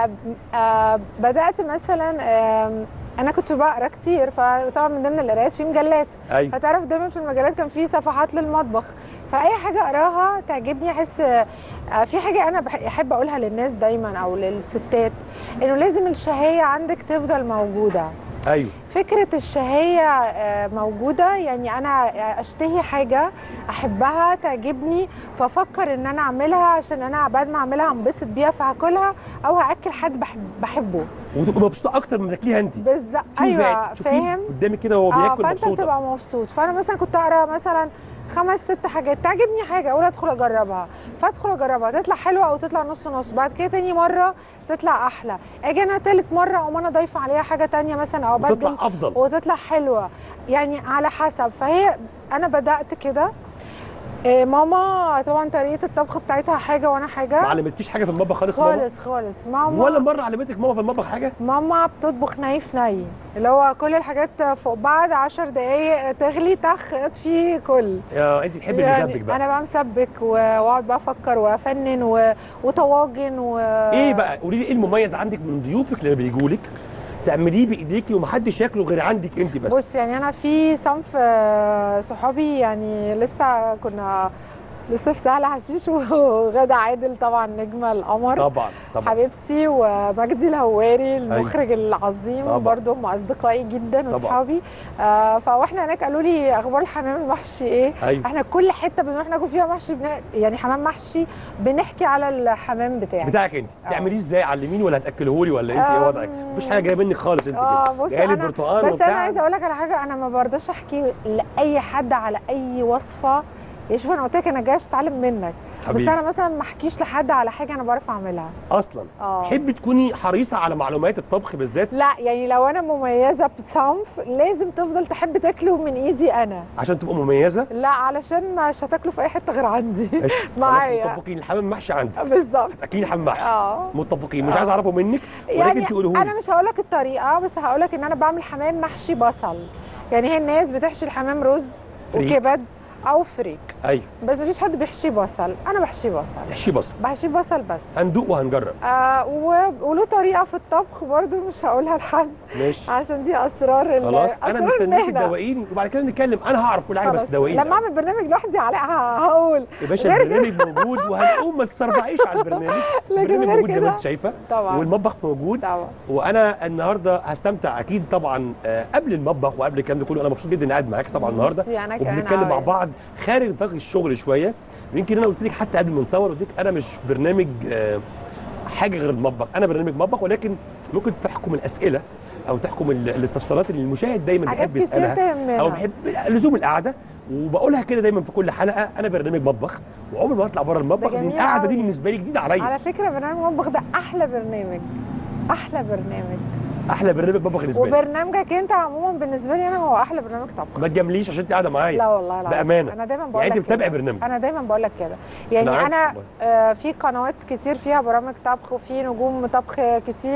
آه، بدات مثلا آم، انا كنت بقرا كتير فطبعا من ضمن القرايات في مجلات ايوه فتعرف دايما في المجلات كان في صفحات للمطبخ فاي حاجه اقراها تعجبني احس آه، في حاجه انا بح- احب اقولها للناس دايما او للستات انه لازم الشهيه عندك تفضل موجوده ايوه فكرة الشهية آه، موجودة يعني أنا أشتهي حاجة أحبها تعجبني فأفكر إن أنا أعملها عشان أنا بعد ما أعملها أنبسط بيها فهاكلها أو هأكل حد بحب بحبه وتبقى مبسوطه اكتر من تاكليها انت بالظبط شوفي أيوه شوفيه فاهم قدامك كده وهو اه بياكل فأنت مبسوطه بتبقى مبسوط فأنا مثلا كنت أقرأ مثلا خمس ست حاجات تعجبني حاجة أقول أدخل أجربها فأدخل أجربها تطلع حلوة أو تطلع نص نص بعد كده تاني مرة تطلع أحلى أجي أنا تالت مرة أقوم أنا ضايفة عليها حاجة تانية مثلا أو أبدل وتطلع افضل وتطلع حلوه يعني على حسب فهي انا بدات كده إيه، ماما طبعا طريقه الطبخ بتاعتها حاجه وانا ما حاجه علمتكيش حاجه في المطبخ خالص ماما خالص خالص ماما ولا مره علمتك ماما في المطبخ حاجه ماما بتطبخ ني في ني اللي هو كل الحاجات فوق بعض 10 دقايق تغلي طخ اطفي كل يا انت تحبي اللي يسبك بقى انا بقى مسبك و- واقعد بقى افكر وافنن و... وطواجن و ايه بقى قولي لي ايه المميز عندك من ضيوفك اللي بيجوا لك تعمليه بايديكي ومحدش ياكله غير عندك انت بس بص يعني انا في صنف آه، صحابي يعني لسه كنا لسه في سهل حشيش وغدا عادل طبعا نجم القمر طبعا طبعا حبيبتي ومجدي الهواري المخرج العظيم طبعا. برضه هم اصدقائي جدا طبعا. واصحابي آه فاحنا هناك قالوا لي اخبار الحمام المحشي ايه ايوه احنا كل حته بنروح ناكل فيها محشي بن... يعني حمام محشي بنحكي على الحمام بتاعي بتاعك انت آه. تعمليه ازاي علميني ولا هتاكلهولي ولا انت ايه آم، وضعك مفيش حاجه جايه منك خالص انت اه كده بص جايه لي انا برتقال بس انا وبتاع عايزه اقول لك على حاجه انا ما برضاش احكي لاي حد على اي وصفه يا شوف انا قلت لك انا جايه اتعلم منك بس حبيبي انا مثلا ما احكيش لحد على حاجه انا بعرف اعملها اصلا اه تحبي تكوني حريصه على معلومات الطبخ بالذات لا يعني لو انا مميزه بصنف لازم تفضل تحب تاكله من ايدي انا عشان تبقى مميزه لا علشان مش هتاكله في اي حته غير عندي ماشي معايا. خلاص متفقين الحمام محشي عندك بالظبط هتاكليني حمام محشي اه متفقين مش آه. عايز اعرفه منك ولكن يعني تقوله انا لي مش هقول لك الطريقه بس هقول لك ان انا بعمل حمام محشي بصل يعني هي الناس بتحشي الحمام رز فريك. وكبد او فريك ايوه بس مفيش حد بيحشي بصل انا بحشي بصل تحشي بصل بحشي بصل بس هندوق وهنجرب آه و- وله طريقه في الطبخ برضو مش هقولها لحد ماشي عشان دي اسرار ال- خلاص انا أسرار مستنيك المهنة. تدوقيني وبعد كده نتكلم انا هعرف كل حاجه بس خلاص. دوقيني لما اعمل برنامج لوحدي علاء ه- هقول يا باشا غير البرنامج موجود وهنقوم ما تستربعيش على البرنامج البرنامج غير موجود زي ما كده انت شايفه طبعا والمطبخ موجود طبعا وانا النهارده هستمتع اكيد طبعا آه، قبل المطبخ وقبل الكلام ده كله انا مبسوط جدا اني قاعد معاك طبعا النهارده ميرسي، أنا كمان وبنتكلم مع أوي. بعض خارج نطاق الشغل شويه يمكن انا قلت لك حتى قبل ما نصور قلت لك انا مش برنامج آه، حاجه غير المطبخ انا برنامج مطبخ ولكن ممكن تحكم الاسئله او تحكم ال- الاستفسارات اللي المشاهد دايما حاجات بيحب كتير يسالها تهمنا او بيحب لزوم القعده وبقولها كده دايما في كل حلقه انا برنامج مطبخ وعمري ما اطلع بره المطبخ لان جميل القعده دي أوي. بالنسبه لي جديده عليا على فكره برنامج مطبخ ده احلى برنامج احلى برنامج احلى برنامج مطبخ بالنسبه لي وبرنامجك انت عموما بالنسبه لي انا هو احلى برنامج طبخ ما تجامليش عشان انت قاعده معايا لا والله العظيم بأمانة. انا دايما بقول يعني لك انت بتتابع كده. برنامج انا دايما بقول لك كده يعني عارف انا والله. آه في قنوات كتير فيها برامج طبخ وفي نجوم طبخ كتير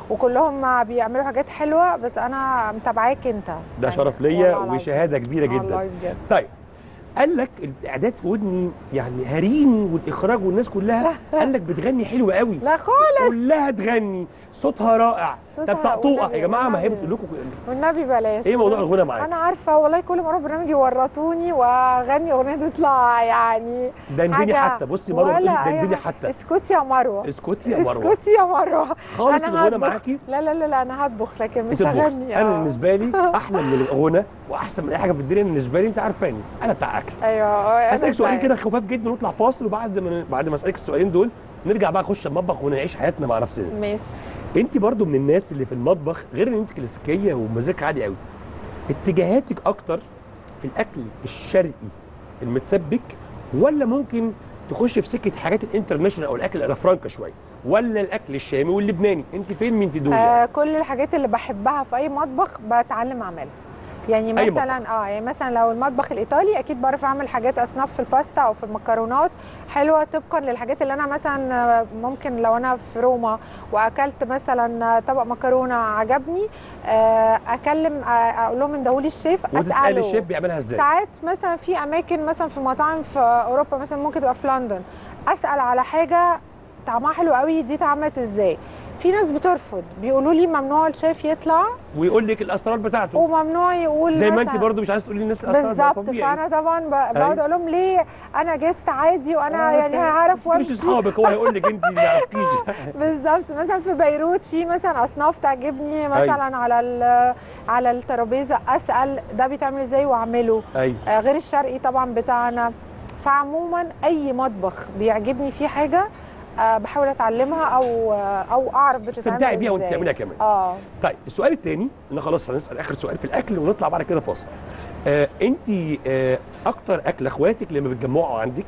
وكلهم بيعملوا حاجات حلوه بس انا متابعاك انت ده يعني شرف والله ليا العظيم. وشهاده كبيره جدا والله بجد طيب قال لك الاعداد في ودني يعني هريني والاخراج والناس كلها قال لك بتغني حلو قوي لا خالص كلها تغني صوتها رائع صوتها طب طقطوقه والنبي- يا جماعه ما هي والنبي. بتقول لكم والنبي بلاش ايه موضوع الغنى معاك انا عارفه والله كل مره برنامج يورطوني واغني اغنيه تطلع يعني دندني حاجة حتى بصي مروه بتقول ولا لي أي دندني حاجة. حتى اسكتي يا مروه اسكتي يا مروه اسكتي يا مروه خالص أنا الغنى هطبخ. معاكي لا لا لا, لا انا هطبخ لكن مش بتطبخي. هغني انا آه. بالنسبه لي احلى من الغنى واحسن من اي حاجه في الدنيا بالنسبه لي انت عارفاني انا بتاع اكل ايوه أنا هسألك سؤالين بتاعي. كده خفاف جدا ونطلع فاصل وبعد ما بعد ما اسالك السؤالين دول نرجع بقى نخش المطبخ ونعيش حياتنا مع نفسنا ماشي انت برضو من الناس اللي في المطبخ غير ان انت كلاسيكيه ومزاجك عالي قوي اتجاهاتك اكتر في الاكل الشرقي المتسبك ولا ممكن تخش في سكه حاجات الانترناشونال او الاكل الافرانكا شويه ولا الاكل الشامي واللبناني انت فين من في دول يعني؟ آه كل الحاجات اللي بحبها في اي مطبخ بتعلم اعملها يعني أي مثلا اه يعني مثلا لو المطبخ الايطالي اكيد بعرف اعمل حاجات اصناف في الباستا او في المكرونات حلوه طبقا للحاجات اللي انا مثلا آه، ممكن لو انا في روما واكلت مثلا آه، طبق مكرونه عجبني آه، اكلم آه، اقول لهم اندهولي الشيف وتسالي اساله الشيف بيعملها ازاي ساعات مثلا في اماكن مثلا في مطاعم في اوروبا مثلا ممكن تبقى في لندن اسال على حاجه طعمها حلو قوي دي اتعملت ازاي في ناس بترفض بيقولوا لي ممنوع الشيف يطلع ويقول لك الاسرار بتاعته وممنوع يقول زي ما انت مثلاً- برضو مش عايز تقولي للناس الاسرار ده بالظبط طبيعي فانا طبعا ب- أيوة. بقعد اقول لهم ليه انا جست عادي وانا يعني هعرف مش وامشي اصحابك هو هيقول لك انت ما يعرفكيش بالظبط مثلا في بيروت في مثلا اصناف تعجبني مثلا على ال- على الترابيزه اسال ده بيتعمل ازاي واعمله ايوه آه، غير الشرقي طبعا بتاعنا فعموما اي مطبخ بيعجبني فيه حاجه آه، بحاول اتعلمها او آه، او اعرف بتتعمل تستمتعي بيها وانت إزاي. بتعمليها كمان اه طيب السؤال الثاني انا خلاص هنسال اخر سؤال في الاكل ونطلع بعد كده فاصل آه انت آه اكتر اكل اخواتك لما بتجمعوا عندك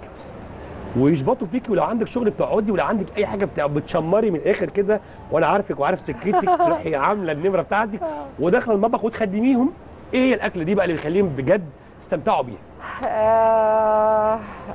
ويشبطوا فيكي ولو عندك شغل بتقعدي ولو عندك اي حاجه بتاع بتشمري من الاخر كده وانا عارفك وعارف سكتك تروحي عامله النمره بتاعتك وداخله المطبخ وتخدميهم ايه هي الاكله دي بقى اللي بيخليهم بجد يستمتعوا بيها آه،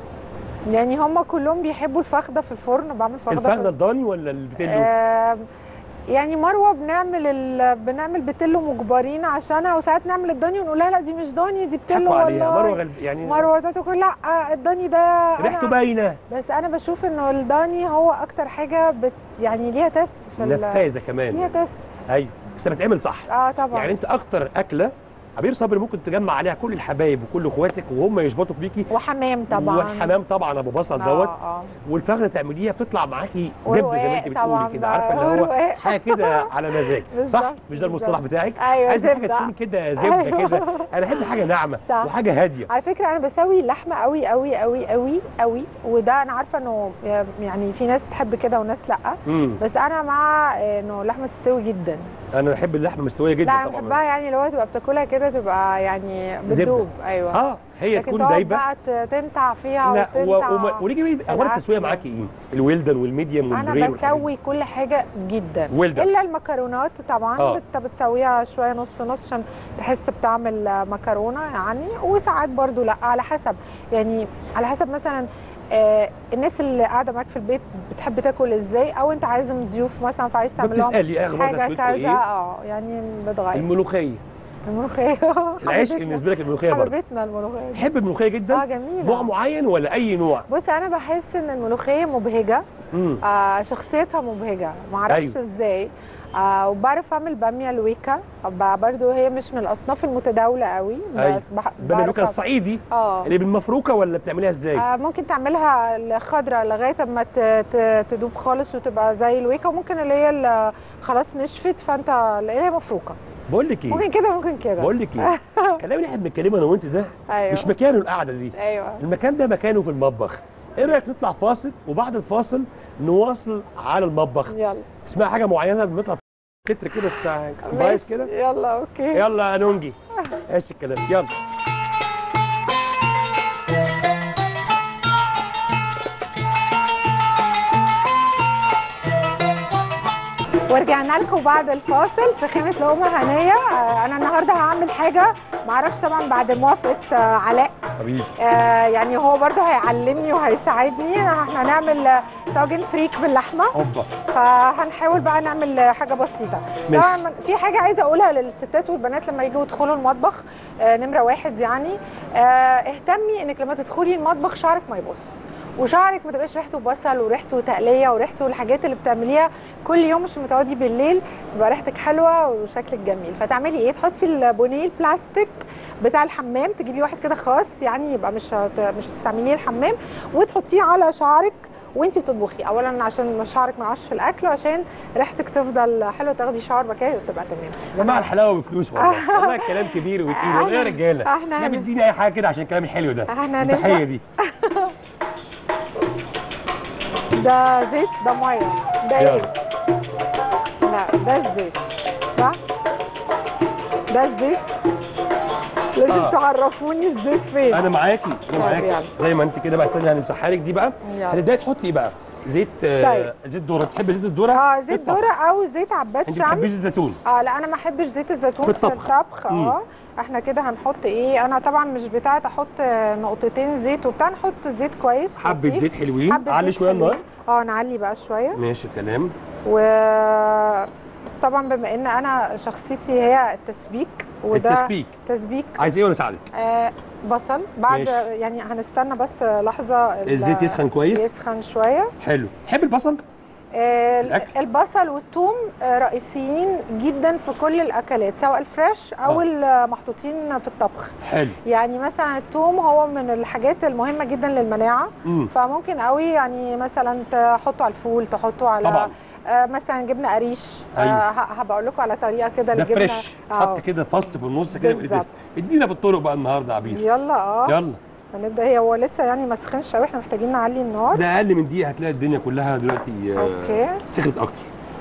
يعني هم كلهم بيحبوا الفخده في الفرن بعمل فخده الفخده في الضاني ولا البتلو آه، يعني مروه بنعمل ال... بنعمل بتلو مجبرين عشانها وساعات نعمل الضاني ونقول لها لا دي مش ضاني دي بتلو حكوا عليها والله مروه غلب يعني مروه تقول لا الضاني ده ريحته أنا... باينه بس انا بشوف انه الضاني هو اكتر حاجه بت... يعني ليها تيست في ال... نفاذه ليها كمان تيست ايوه بس بتعمل صح اه طبعا يعني انت اكتر اكله عبير صبري ممكن تجمع عليها كل الحبايب وكل اخواتك وهم يشبطوا فيكي وحمام طبعا والحمام طبعا ابو بصل آه، دوت اه والفخده تعمليها بتطلع معاكي زبده زي ما انت ورقاق طبعاً بتقولي كده بقى، عارفه اللي هو ورقاق. حاجه كده على مزاج صح بالظبط، مش ده المصطلح بالظبط. بتاعك ايوه عايز حاجه زبدة. تكون كده زبده أيوة. كده انا احب حاجه ناعمه صح. وحاجه هاديه على فكره انا بسوي اللحمه قوي قوي قوي قوي قوي وده انا عارفه انه يعني في ناس تحب كده وناس لا امم بس انا مع انه اللحمه تستوي جدا انا بحب اللحمه مستويه جدا لا انا طبعا بحبها يعني لو تبقى بتاكلها كده تبقى يعني زبدة. بتدوب ايوه اه هي لكن تكون تقعد دايبه بقى ت- تنتع فيها لا و- وتنتع وما- ونيجي بيه اخبار التسويه العافية. معاكي ايه الويلدن والميديوم انا والبرير والحاجات دي. بسوي كل حاجه جدا ويلدن الا المكرونات طبعا آه. انت بتسويها شويه نص نص عشان تحس بطعم المكرونه يعني وساعات برضو لا على حسب يعني على حسب مثلا آه الناس اللي قاعده معاك في البيت بتحب تاكل ازاي او انت عازم ضيوف مثلا فعايز تعمل لهم بتسالي اخبار حاجه تسويتكم كذا ايه اه يعني بتغير الملوخيه الملوخيه العيش حبيبتنا- بالنسبه لك الملوخيه برضه حبيبتنا الملوخيه تحب الملوخيه جدا اه جميله نوع معين ولا اي نوع بص انا بحس ان الملوخيه مبهجه امم آه شخصيتها مبهجه معرفش أيوة. أيوه. ازاي آه وبعرف اعمل باميه الويكا ب- برضو هي مش من الاصناف المتداوله قوي بس أيوة. بح... باميه بعرف الوكا أعمل- الصعيدي اه اللي بالمفروكه ولا بتعمليها ازاي آه، ممكن تعملها الخضراء لغايه اما ت- ت- تدوب خالص وتبقى زي الويكا وممكن اللي هي اللي خلاص نشفت فانت اللي هي مفروكه بقول لك ايه ممكن كده ممكن كده بقول لك ايه الكلام اللي احنا بنتكلمه انا وانت ده ايوه مش مكانه القعده دي ايوه المكان ده مكانه في المطبخ ايه رايك نطلع فاصل وبعد الفاصل نواصل على المطبخ يلا اسمها حاجه معينه بنطلع كتر كده الساعه بايظ ماشي، كده يلا اوكي يلا يا نونجي ايش الكلام يلا ورجعنا لكم بعد الفاصل في خيمه لقمه هنيه آه، انا النهارده هعمل حاجه معرفش طبعا بعد موافقه آه، علاء حبيبي آه، يعني هو برضه هيعلمني وهيساعدني احنا هنعمل آه، طاجن فريك باللحمه هوبا فهنحاول بقى نعمل آه، حاجه بسيطه ماشي. طبعا في حاجه عايزه اقولها للستات والبنات لما يجوا يدخلوا المطبخ آه، نمره واحد يعني آه، اهتمي انك لما تدخلي المطبخ شعرك ما يبص وشعرك ما تبقاش ريحته بصل وريحته تقليه وريحته الحاجات اللي بتعمليها كل يوم مش متعودي بالليل تبقى ريحتك حلوه وشكلك جميل فتعملي ايه تحطي البونيه البلاستيك بتاع الحمام تجيبي واحد كده خاص يعني يبقى مش هت... مش هتستعمليه الحمام وتحطيه على شعرك وانتي بتطبخي اولا عشان شعرك ما يقعش في الاكل وعشان ريحتك تفضل حلوه تاخدي شاور بقى كده وتبقى تمام يا جماعه الحلاوه بفلوس والله والله الكلام كبير وتقيل والله يا احنا- رجاله احنا يا هن- بتديني اي حاجه كده عشان الكلام الحلو ده احنا التحيه هنبدأ دي ده زيت ده ميه ده ايه يلا. لا ده الزيت صح ده الزيت لازم آه. تعرفوني الزيت فين انا معاكي انا طيب معاكي يلا. زي ما انت كده بقى استني هنمسحها لك دي بقى يلا. هتبداي تحطي ايه بقى زيت آه طيب. زيت ذره تحبي زيت الذره اه في زيت الطبخ. ذره او زيت عباد انت بتحبيش شمس الزيتون اه لا انا ما احبش زيت الزيتون في في الطبخ. الطبخ مم. اه احنا كده هنحط ايه انا طبعا مش بتاعه احط نقطتين زيت وبتاع نحط زيت كويس حبه لطيف. زيت حلوين حبة علي زيت شويه النار حلوين. اه نعلي بقى شويه ماشي تمام و طبعا بما ان انا شخصيتي هي التسبيك وده التسبيك تسبيك عايز ايه ولا اساعدك آه بصل بعد ماشي. يعني هنستنى بس لحظه ال- الزيت يسخن كويس يسخن شويه حلو تحب البصل آه الأكل؟ البصل والثوم آه رئيسيين جدا في كل الاكلات سواء الفريش او آه. المحطوطين في الطبخ حلو يعني مثلا الثوم هو من الحاجات المهمه جدا للمناعه امم فممكن قوي يعني مثلا تحطه على الفول تحطه على طبعا آه مثلا جبنه قريش أيوة. آه ه- هبقى اقول لكم على طريقه كده ده للجبنه فريش آه. حط كده فص في النص كده في بالظبط. الدست ادينا بالطرق بقى النهارده يا عبير يلا اه يلا هنبدا هي هو لسه يعني ما سخنش قوي احنا محتاجين نعلي النار ده اقل من دقيقه هتلاقي الدنيا كلها دلوقتي آه، اوكي سخنت اكتر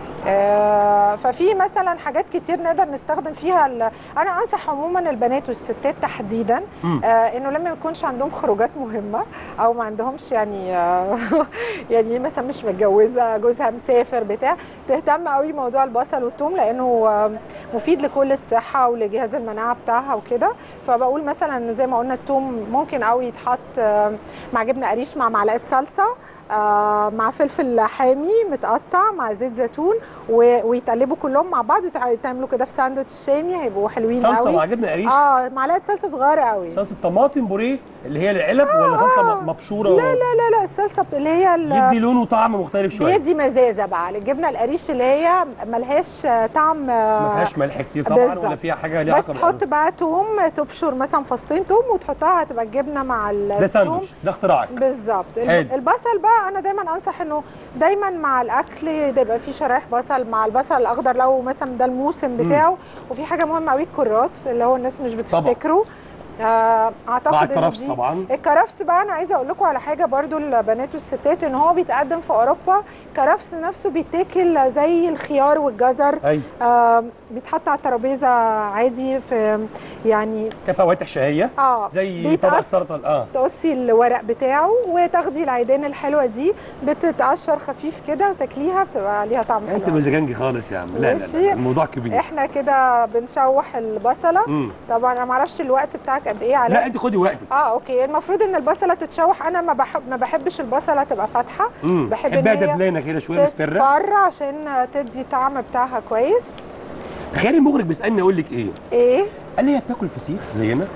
آه ففي مثلا حاجات كتير نقدر نستخدم فيها ال- انا انصح عموما البنات والستات تحديدا مم. آه انه لما يكونش عندهم خروجات مهمه او ما عندهمش يعني آه يعني مثلا مش متجوزه جوزها مسافر بتاع تهتم قوي موضوع البصل والثوم لانه آه مفيد لكل الصحه ولجهاز المناعه بتاعها وكده فبقول مثلا زي ما قلنا الثوم ممكن قوي يتحط آه مع جبنه قريش مع معلقه صلصه آه مع فلفل حامي متقطع مع زيت زيتون و- ويتقلبوا كلهم مع بعض وتعملوا كده في ساندوتش شامي هيبقوا حلوين صلصه قوي مع جبنه قريش اه معلقه صلصه صغيره قوي صلصه طماطم بوريه اللي هي العلب ولا صلصه م- مبشوره لا لا لا لا الصلصه اللي هي ال- يدي لون وطعم مختلف شويه بيدي مزازه بقى الجبنه القريش اللي هي ملهاش طعم ما فيهاش ملح كتير طبعا ولا بالظبط. فيها حاجه ليها بس علاقه تحط بالأكل. بقى توم تبشر مثلا فصين توم وتحطها هتبقى الجبنه مع ده الثوم ساندوتش ده اختراعك بالظبط الب- حلو. البصل بقى انا دايما انصح انه دايما مع الاكل ده يبقى فيه شرايح بصل مع البصل الاخضر لو مثلا ده الموسم بتاعه وفي حاجه مهمه قوي الكرات اللي هو الناس مش بتفتكره آه اعتقد مع إن الكرفس دي- طبعا الكرفس بقى انا عايزه اقول لكم على حاجه برضو البنات والستات ان هو بيتقدم في اوروبا كرفس نفسه بيتاكل زي الخيار والجزر اي آه بيتحط على الترابيزه عادي في يعني كفواتح شهيه اه زي طبق بيتقص- السلطه اه تقصي الورق بتاعه وتاخدي العيدان الحلوه دي بتتقشر خفيف كده وتاكليها بتبقى ليها طعم انت حلو مزاجنجي خالص يا عم لا لا, ماشي. لا الموضوع كبير احنا كده بنشوح البصله امم طبعا انا ما اعرفش الوقت بتاعك قد ايه علاء لا انت خدي وقتك اه اوكي المفروض ان البصله تتشوح انا ما بحب ما بحبش البصله تبقى فاتحه امم بحب حبها إن هي دبلانه كده شويه مصفره تصفر عشان تدي طعم بتاعها كويس تخيلي المخرج بيسالني اقول لك ايه ايه قال لي هي بتاكل فسيخ زينا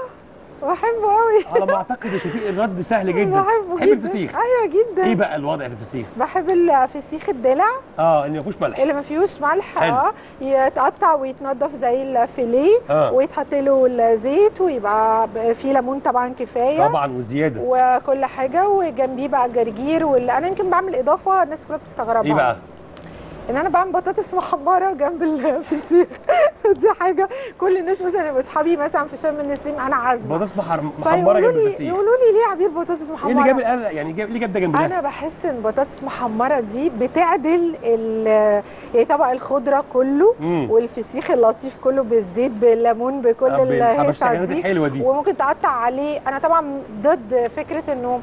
بحبه قوي على ما اعتقد يا شفيق الرد سهل جدا بحبه تحب جدا الفسيخ ايوه جدا ايه بقى الوضع في الفسيخ بحب الفسيخ الدلع اه ان ما فيهوش ملح اللي ما فيهوش ملح حلو. اه يتقطع ويتنضف زي الفيليه اه ويتحط له الزيت ويبقى ب- فيه ليمون طبعا كفايه طبعا وزياده وكل حاجه وجنبيه بقى جرجير واللي انا يمكن بعمل اضافه الناس كلها بتستغربها ايه بقى ان انا بعمل بطاطس محمره جنب الفسيخ دي حاجه كل الناس مثلا يبقوا اصحابي مثلا في شم النسيم انا عازمه بطاطس محر- محمره فيقولوا جنب لي الفسيخ يقولوا لي ليه يا عبير بطاطس ايه محمره اللي جاب القلق يعني جاب ليه جاب ده جنب ده انا بحس ان بطاطس محمره دي بتعدل ال- يعني طبق الخضره كله امم والفسيخ اللطيف كله بالزيت بالليمون بكل الهيصه الحبشتكنات دي الحلوه دي وممكن تقطع عليه انا طبعا ضد فكره انه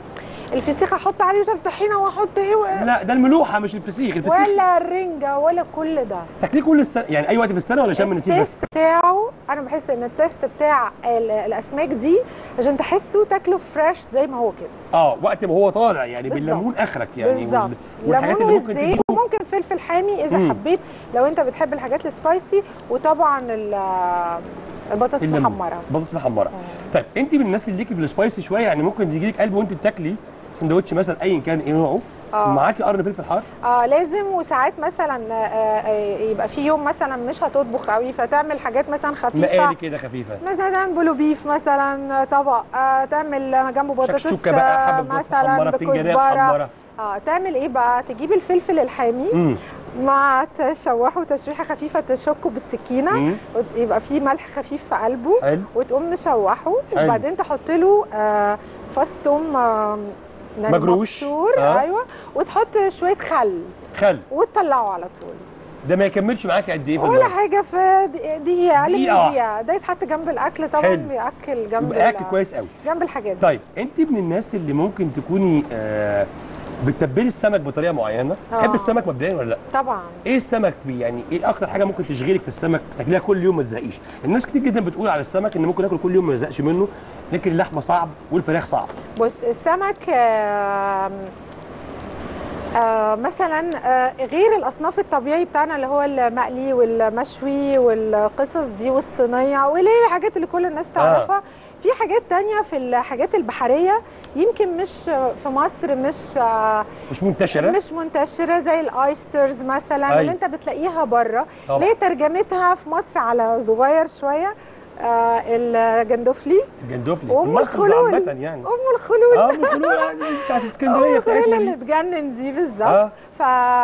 الفسيخ احط عليه مش عارف طحينه واحط ايه و... لا ده الملوحه مش الفسيخ الفسيخ ولا الرنجه ولا كل ده تاكليه كل السنه يعني اي وقت في السنه ولا شم النسيم بس التيست بتاعه انا بحس ان التيست بتاع ال- الاسماك دي عشان تحسه تاكله فريش زي ما هو كده اه وقت ما هو طالع يعني بالظبط. بالليمون اخرك يعني بالظبط وال- والحاجات ليمون اللي ممكن والزيت تديله وممكن فلفل حامي اذا مم. حبيت لو انت بتحب الحاجات السبايسي وطبعا ال- البطاطس الليمون. محمره بطاطس محمره آه. طيب انت من الناس اللي ليكي في السبايسي شويه يعني ممكن تيجي لك قلب وانت بتاكلي سندوتش مثلا ايا كان ايه نوعه آه. معاكي قرن فلفل حار اه لازم وساعات مثلا آه، آه، يبقى في يوم مثلا مش هتطبخ قوي فتعمل حاجات مثلا خفيفه مقالي كده خفيفه مثلا تعمل بلو بيف مثلا طبق آه تعمل جنبه بطاطس شكشوكه بقى آه، حبه بطاطس محمره مثلا بتنجانيه بكزبره محمره اه تعمل ايه بقى تجيب الفلفل الحامي امم مع تشوحه تشويحه خفيفه تشكه بالسكينه امم يبقى فيه ملح خفيف في قلبه حلو وتقوم مشوحه حلو. وبعدين تحط له آه فص توم آه مجروش. مبشور آه. ايوه وتحط شويه خل خل وتطلعه على طول ده ما يكملش معاكي قد ايه في ولا الوقت حاجه في دق- دقيقه اقل من دقيقة. دقيقه ده يتحط جنب الاكل طبعا حلو. بياكل جنب يبقى اكل ال- كويس قوي جنب الحاجات دي طيب انت من الناس اللي ممكن تكوني آه بتتبلي السمك بطريقه معينه آه. تحب السمك مبدئيا ولا لا طبعا ايه السمك بي يعني ايه اكتر حاجه ممكن تشغلك في السمك تاكليها كل يوم ما تزهقيش الناس كتير جدا بتقول على السمك ان ممكن اكل كل يوم ما يزهقش منه لكن اللحمه صعب والفراخ صعب بص السمك آم، آه مثلا آه غير الاصناف الطبيعي بتاعنا اللي هو المقلي والمشوي والقصص دي والصينيه واللي هي الحاجات اللي كل الناس تعرفها في حاجات تانية في الحاجات البحريه يمكن مش في مصر مش آه مش منتشره مش منتشره زي الايسترز مثلا أيوة. اللي انت بتلاقيها بره طبعا. ليه ترجمتها في مصر على صغير شويه آه الجندفلي الجندوفلي وأم الملخص الخلول. عامه يعني ام الخلول اه من الخلول يعني بتاعت اسكندريه ام بتاعتنا الخلول اللي دي تجنن دي بالظبط اه ف...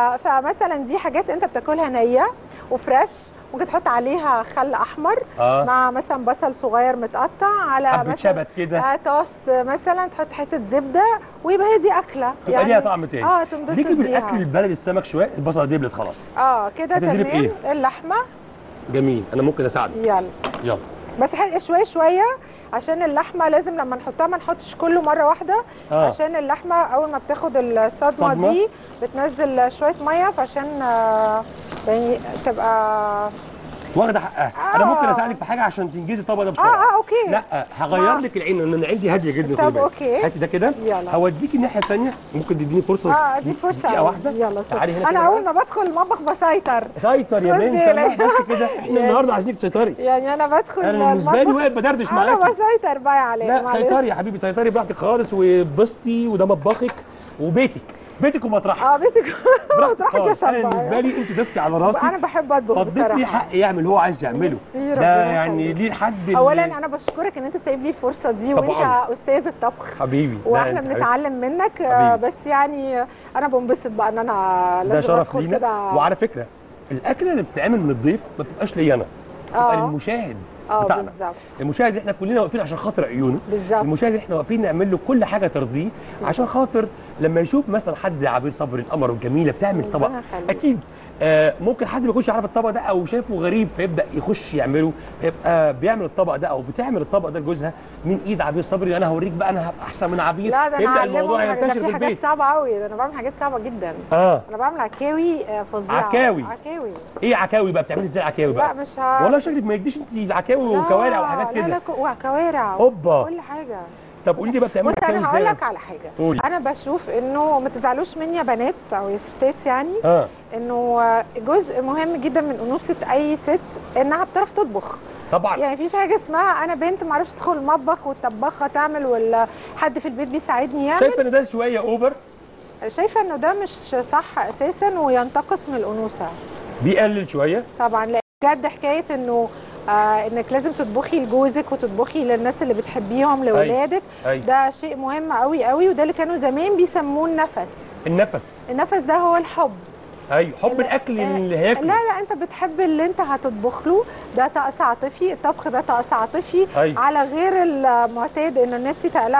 فمثلا دي حاجات انت بتاكلها نيه وفريش ممكن تحط عليها خل احمر اه مع مثلا بصل صغير متقطع على حبه مثلا شبت كده آه توست مثلا تحط حته زبده ويبقى هي دي اكله تبقى ليها طعم تاني اه تنبسط ليكي في بيها. الاكل البلدي السمك شويه البصله دبلت خلاص اه كده هتنزلي تمام بإيه؟ اللحمه جميل انا ممكن اساعدك يلا يلا بس حق- شويه شويه عشان اللحمه لازم لما نحطها ما نحطش كله مره واحده اه عشان اللحمه اول ما بتاخد الصدمه الصدمة. دي بتنزل شويه ميه فعشان آه، يعني تبقى واخده حقها انا آه. ممكن اساعدك في حاجه عشان تنجزي الطبق ده اه بسرعه اه اوكي لا هغير ما- لك العين لان انا عندي هاديه جدا خلي طب بالك. اوكي هاتي ده كده يلا هوديكي الناحيه الثانيه ممكن تديني فرصه اه دي فرصه دقيقه أوي. واحده يلا سوري. تعالي هنا انا كده اول ما بدخل المطبخ بسيطر سيطر يا بص بنت دي- سماح بس كده احنا يعني- النهارده عايزينك تسيطري يعني انا بدخل انا بالنسبه لي المطبخ واقف بدردش انا معاكي بسيطر بقى عليه لا سيطري يا حبيبي سيطري براحتك خالص وبسطي وده مطبخك وبيتك بيتك ومطرحك اه بيتك براحتك مطرحك يا خالص انا شربة. بالنسبه لي انت ضفتي على راسي انا بحب اطبخ فضيف لي بصراحه حق يعمل اللي هو عايز يعمله ميرسي، ده ربنا يعني يخليك. ليه الحد اللي- اولا انا بشكرك ان انت سايب لي الفرصه دي طبعاً. وانت استاذ الطبخ حبيبي لا، واحنا أنت حبيبي. بنتعلم منك آه، حبيبي. بس يعني انا بنبسط بقى ان انا ده لازم شرف أدخل لينا كده وعلى فكره الاكله اللي بتتعمل من الضيف ما بتبقاش لي انا بتبقى اه للمشاهد اه بتاعنا بالظبط المشاهد اللي احنا كلنا واقفين عشان خاطر عيونه بالظبط المشاهد اللي احنا واقفين نعمل له كل حاجه ترضيه عشان خاطر لما يشوف مثلا حد زي عبير صبري القمر الجميله بتعمل طبق ربنا يخليك. اكيد آه ممكن حد ما يكونش عارف الطبق ده او شايفه غريب فيبدا يخش يعمله يبقى بيعمل الطبق ده او بتعمل الطبق ده لجوزها من ايد عبير صبري انا هوريك بقى انا هبقى احسن من عبير لا ده انا يبدا هعلمهم الموضوع حاجات- ده ينتشر في في حاجات البيت صعبه قوي ده انا بعمل حاجات صعبه جدا اه انا بعمل عكاوي آه، فظيعه عكاوي. عكاوي ايه عكاوي بقى بتعملي ازاي عكاوي لا بقى مش ه... والله شكلك ما يديش انت العكاوي لا، وكوارع وحاجات لا كده لا ك- وكوارع اوبا كل حاجه طب قولي لي بقى بتعملي بص عكاوي انا هقول ازاي لك على حاجه قولي انا بشوف انه ما تزعلوش مني يا بنات او يا ستات يعني اه انه جزء مهم جدا من انوثه اي ست انها بتعرف تطبخ طبعا يعني مفيش حاجه اسمها انا بنت ما اعرفش تدخل المطبخ والطباخه تعمل ولا حد في البيت بيساعدني يعمل شايفه ان ده شويه اوفر شايفه انه ده مش صح اساسا وينتقص من الانوثه بيقلل شويه طبعا لأن بجد حكايه انه آه انك لازم تطبخي لجوزك وتطبخي للناس اللي بتحبيهم لاولادك ايوه ده شيء مهم قوي قوي وده اللي كانوا زمان بيسموه النفس النفس النفس ده هو الحب ايوه حب ال- الاكل آه، اللي لا هياكله لا انت بتحب اللي انت هتطبخ له ده طقس عاطفي الطبخ ده طقس عاطفي ايوه على غير المعتاد ان الناس يتقال لها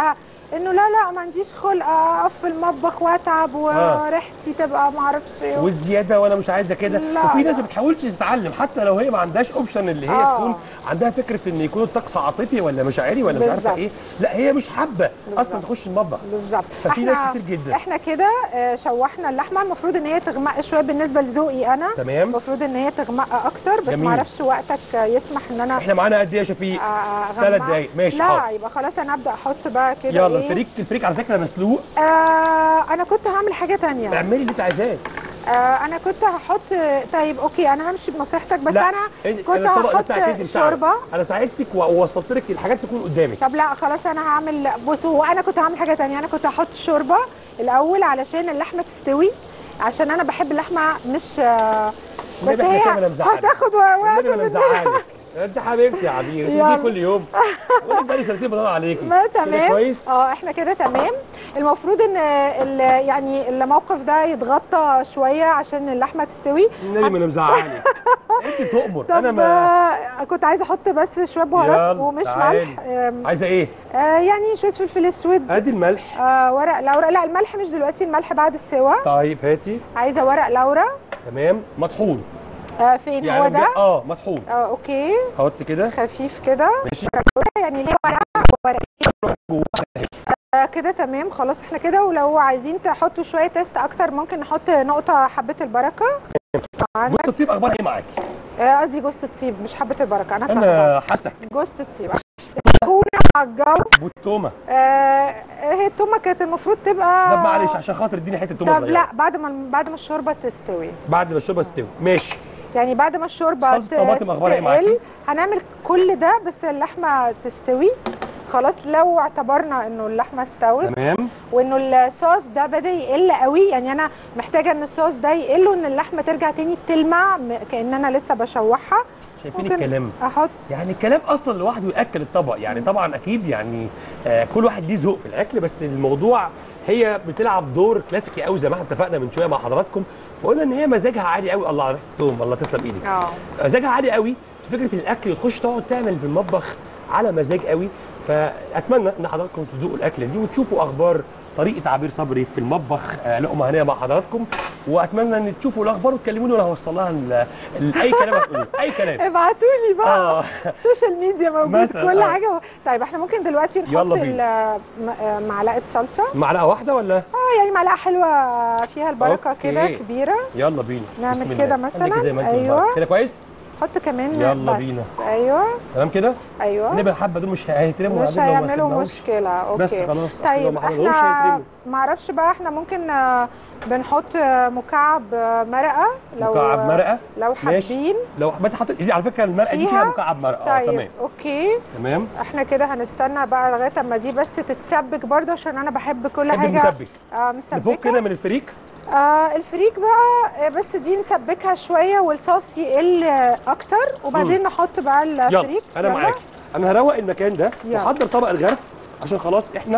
انه لا لا ما عنديش خلق اقف في المطبخ واتعب وريحتي تبقى ما اعرفش إيه. والزياده وانا مش عايزه كده لا، وفي ناس لا. ما بتحاولش تتعلم حتى لو هي ما عندهاش اوبشن اللي هي آه. تكون عندها فكره ان يكون الطقس عاطفي ولا مشاعري ولا مش عارفه بالظبط. ايه لا هي مش حابه اصلا بالظبط. تخش المطبخ بالظبط ففي ناس إحنا- كتير جدا. احنا كده آه، شوحنا اللحمه المفروض ان هي تغمق شويه بالنسبه لذوقي انا تمام المفروض ان هي تغمق اكتر بس جميل. ما اعرفش وقتك آه، يسمح ان انا احنا معانا قد ايه يا شفيق آه، أغمق. ثلاث دقايق ماشي لا حاضر يبقى خلاص انا ابدا احط بقى كده يلا إيه؟ الفريك الفريك على فكره مسلوق آه انا كنت هعمل حاجه تانية اعملي اللي انت عايزاه آه انا كنت هحط طيب اوكي انا همشي بنصيحتك بس لا، انا إنت- كنت أنا الطبق ده هحط بتاعك انت بتاعك. شوربه انا ساعدتك ووصلت لك الحاجات تكون قدامك طب لا خلاص انا هعمل بصوا هو انا كنت هعمل حاجه تانية انا كنت هحط شوربه الاول علشان اللحمه تستوي عشان انا بحب اللحمه مش آه، بس والنبي احنا هي كده مزعلك. هتاخد وقت والنبي انا مننا. مزعلك انت حبيبتي يا عبير يلا. تيجي كل يوم وانا بقالي سنتين بدور عليكي ما كده تمام كويس اه احنا كده تمام المفروض ان ال- يعني الموقف ده يتغطى شويه عشان اللحمه تستوي النبي ما انا مزعلك انت تؤمر طب انا ما آه، كنت عايزه احط بس شويه بهارات يلا، ومش تعالي. ملح آم، عايزه ايه آه يعني شويه فلفل اسود ادي الملح آه ورق لورا لا الملح مش دلوقتي الملح بعد السوا طيب هاتي عايزه ورق لورا تمام مطحون آه فين هو يعني ده بجد- اه مطحون اه اوكي حط كده خفيف كده ماشي يعني ليه ورقه جوه. آه كده تمام خلاص احنا كده ولو عايزين تحطوا شويه تيست اكتر ممكن نحط نقطه حبه البركه عندك جوز الطيب اخبار ايه معاكي آه، قصدي جوز الطيب مش حبه البركه انا اتلخبطت. انا حاسك جوز الطيب تكون على الجو بالتومه آه هي التومه كانت المفروض تبقى طب معلش عشان خاطر اديني حته تومه طب صغيره لا بعد ما بعد ما الشوربه تستوي بعد ما الشوربه تستوي ماشي يعني بعد ما الشوربه صلصة ت- طماطم أخبارها إيه تقل، معاكي؟ هنعمل كل ده بس اللحمه تستوي خلاص لو اعتبرنا انه اللحمه استوت تمام وانه الصوص ده بدا يقل قوي يعني انا محتاجه ان الصوص ده يقل وان اللحمه ترجع تاني تلمع م- كان انا لسه بشوحها شايفين ممكن الكلام احط يعني الكلام اصلا لوحده ياكل الطبق يعني طبعا اكيد يعني آه كل واحد ليه ذوق في الاكل بس الموضوع هي بتلعب دور كلاسيكي قوي زي ما احنا اتفقنا من شويه مع حضراتكم وقلنا ان هي مزاجها عالي قوي الله على ريحه التوم الله تسلم ايدك اه مزاجها عالي قوي في فكره الاكل تخش تقعد تعمل في المطبخ على مزاج قوي فاتمنى ان حضراتكم تذوقوا الاكله دي وتشوفوا اخبار طريقه عبير صبري في المطبخ آه، لقمه هنيه مع حضراتكم واتمنى ان تشوفوا الاخبار وتكلموني وانا هوصل لها ال- ال- اي كلام هتقولوه اي كلام ابعتوا لي بقى اه السوشيال ميديا موجود مثلاً، كل آه. حاجه طيب احنا ممكن دلوقتي نحط يلا ال- م- آه، معلقه صلصه معلقه واحده ولا اه يعني معلقه حلوه فيها البركه أوكي. كده كبيره يلا بينا نعمل بسم كده الله. مثلاً. خليكي زي ما انت أيوة. بالظبط. كده كويس حط كمان يلا بس. بينا. ايوه تمام كده ايوه نبقى الحبه دول مش هيترموا مش بعدين لو ما هيعملوا سيبناهوش. مشكله اوكي بس خلاص اصل لو طيب ما حطيناهوش احنا هيترموا معرفش بقى احنا ممكن آه، بنحط آه، مكعب آه، مرقه لو مكعب مرقه لو ماشي. حابين لو ما انت حاطط دي على فكره المرقه دي فيها؟ فيها مكعب مرقه اه طيب تمام اوكي تمام احنا كده هنستنى بقى لغايه اما دي بس تتسبك برضه عشان انا بحب كل تحب حاجه المسبك اه نفك مسبكه كده من الفريك آه الفريك بقى آه، بس دي نسبكها شويه والصوص يقل آه، اكتر وبعدين نحط بقى الفريك يلا انا يلا. معاكي انا هروق المكان ده يلا. واحضر طبق الغرف عشان خلاص احنا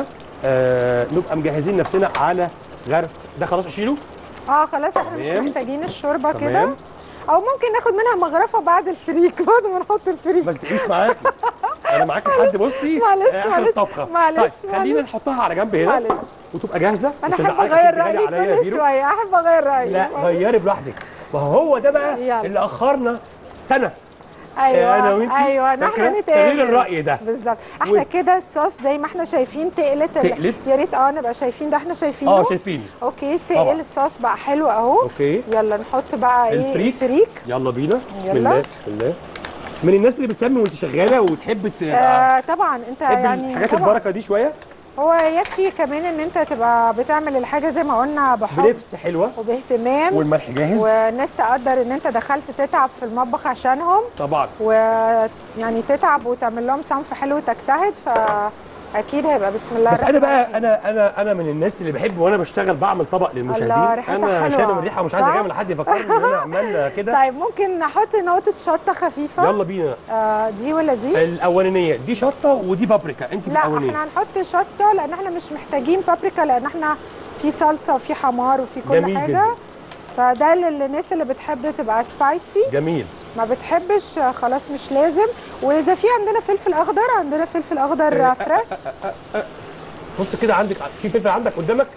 آه نبقى مجهزين نفسنا على غرف ده خلاص اشيله اه خلاص احنا مش تمام. محتاجين الشوربه كده تمام او ممكن ناخد منها مغرفه بعد الفريك بعد ما نحط الفريك بس تعيش معاكي انا معاكي لحد بصي معلش، آه، آخر معلش، الطبخه معلش، طيب خلينا معلش. نحطها على جنب هنا معلش وتبقى جاهزه انا مش احب هزعلك اغير عشان تغالي رايي عليا يا كل بيرو. شويه احب اغير رايي لا غيري براحتك وهو ده بقى يلا. اللي اخرنا سنه ايوه انا وانتي ايوه فاكرة؟ نحن نتقابل تغيير الرأي ده. بالظبط احنا و- كده الصوص زي ما احنا شايفين تقلت ال- تقلت. يا ريت اه نبقى شايفين ده احنا شايفينه اه شايفيني اوكي طبعا. تقل الصوص بقى حلو اهو اوكي يلا نحط بقى ايه الفريك. الفريك يلا بينا بسم يلا. الله بسم الله من الناس اللي بتسمي وانت شغاله وتحب ت... آه طبعا انت تحب يعني الحاجات طبعا البركه دي شويه هو يكفي كمان ان انت تبقى بتعمل الحاجه زي ما قلنا بحب بنفس حلوه وباهتمام والملح جاهز والناس تقدر ان انت دخلت تتعب في المطبخ عشانهم طبعا ويعني تتعب وتعمل لهم صنف حلو وتجتهد فاكيد هيبقى بسم الله بس انا الرحمن بقى الرحيم. انا انا انا من الناس اللي بحب وانا بشتغل بعمل طبق للمشاهدين الله، ريحتها انا حلوة. شامم الريحه ومش عايز صح؟ اجامل حد يفكرني ان انا عمال كده طيب ممكن نحط نقطه شطه خفيفه يلا بينا آه دي ولا دي الاولانيه دي شطه ودي بابريكا انت لا الاولانيه احنا هنحط شطه لان احنا مش محتاجين بابريكا لان احنا في صلصه وفي حمار وفي كل جميل حاجه جدا. فده للناس اللي بتحب تبقى سبايسي جميل ما بتحبش آه، خلاص مش لازم واذا في عندنا فلفل اخضر عندنا فلفل اخضر آه، فريش بص كده عندك في فلفل عندك قدامك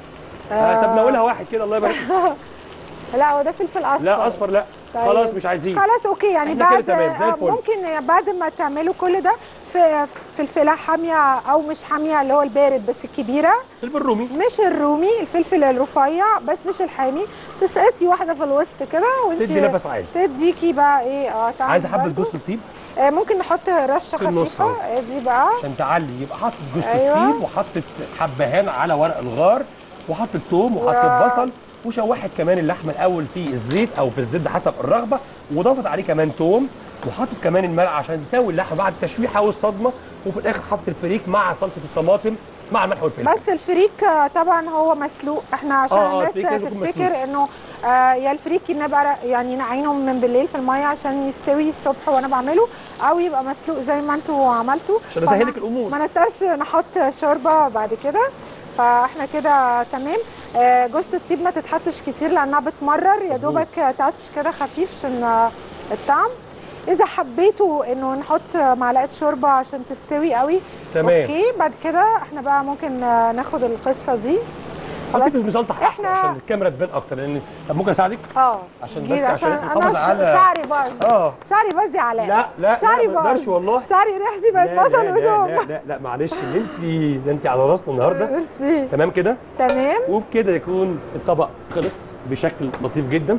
آه. طب ناولها واحد كده الله يبارك لك. لا هو ده فلفل اصفر لا اصفر لا طيب. خلاص مش عايزين خلاص اوكي يعني إحنا كده بعد تمام، زي آه، الفل. ممكن بعد ما تعملوا كل ده في فلفله حاميه او مش حاميه اللي هو البارد بس الكبيره فلفل رومي مش الرومي الفلفل الرفيع بس مش الحامي تسقطي واحده في الوسط كده وانت تدي نفس عالي تديكي بقى ايه اه تعمل عايز حبه برضو. جوز الطيب آه ممكن نحط رشه في النص خفيفه أهو. آه، دي بقى عشان تعلي يبقى حاطط جوز أيوة. الطيب وحطت حبهان على ورق الغار وحطت توم وحطت و- بصل وشوحت كمان اللحمه الاول في الزيت او في الزبده حسب الرغبه وضافت عليه كمان توم وحطت كمان الملح عشان تسوي اللحمه بعد التشويحه والصدمه وفي الاخر حطت الفريك مع صلصه الطماطم مع الملح والفلفل بس الفريك آه، طبعا هو مسلوق احنا عشان آه، آه، الناس الفريك لازم يكون تفتكر انه آه يا الفريك نبقى يعني نعينه من بالليل في الميه عشان يستوي الصبح وانا بعمله او يبقى مسلوق زي ما انتوا عملتوا عشان اسهلك الامور ما نقدرش نحط شوربه بعد كده فاحنا كده تمام آه، جوز الطيب ما تتحطش كتير لانها بتمرر يا مظبوط. دوبك تاتش كده خفيف عشان آه، الطعم اذا حبيتوا انه نحط معلقه شوربه عشان تستوي قوي تمام اوكي بعد كده احنا بقى ممكن آه، ناخد القصه دي حطي خلاص في المسلطح احسن إحنا- عشان الكاميرا تبان اكتر لان طب ممكن اساعدك اه عشان جيد بس عشان انا نحافظ على شعري باظ اه شعري باظ يا علاء لا لا شعري لا ما اقدرش باظ. والله شعري ريحتي بقت لا بصل لا, لا, هدوم لا لا لا معلش ان انت ده انت على راسنا النهارده ميرسي تمام كده تمام وبكده يكون الطبق خلص بشكل لطيف جدا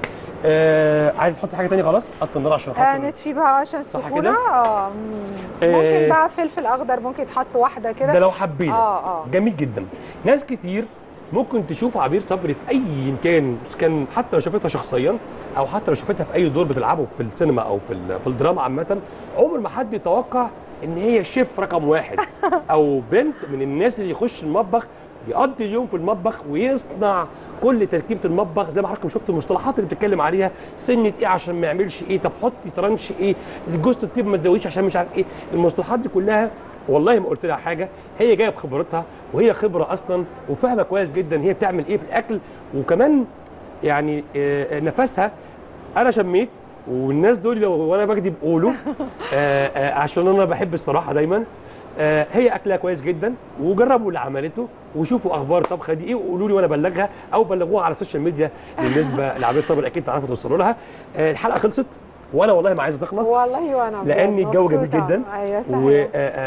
آه عايز تحط حاجه تانية خلاص اطفي النار عشان آه خاطر نطفي بقى عشان صح سخونه كده؟ اه مم. آه. ممكن بقى فلفل اخضر ممكن يتحط واحده ده كده لو حبينا اه اه جميل جدا ناس كتير ممكن تشوف عبير صبري في اي كان كان حتى لو شافتها شخصيا او حتى لو شافتها في اي دور بتلعبه في السينما او في ال- في الدراما عامه عمر ما حد يتوقع ان هي شيف رقم واحد او بنت من الناس اللي يخش المطبخ يقضي اليوم في المطبخ ويصنع كل تركيبه المطبخ زي ما حضراتكم شفتوا المصطلحات اللي بتتكلم عليها سنه ايه عشان ما يعملش ايه طب حطي ترانش ايه الجوز الطيب ما تزوديش عشان مش عارف ايه المصطلحات دي كلها والله ما قلت لها حاجه هي جايه بخبرتها وهي خبره اصلا وفاهمه كويس جدا هي بتعمل ايه في الاكل وكمان يعني آه، نفسها انا شميت والناس دول لو وانا بكذب بقولوا آه، آه، عشان انا بحب الصراحه دايما آه، هي اكلها كويس جدا وجربوا اللي عملته وشوفوا اخبار الطبخه دي ايه وقولوا لي وانا ابلغها او بلغوها على السوشيال ميديا بالنسبه لعبير صبر اكيد تعرفوا توصلوا لها آه، الحلقه خلصت وانا والله ما عايز تخلص والله وانا لأن بجد الجو جميل مبسوطة. جدا ايوه صحيح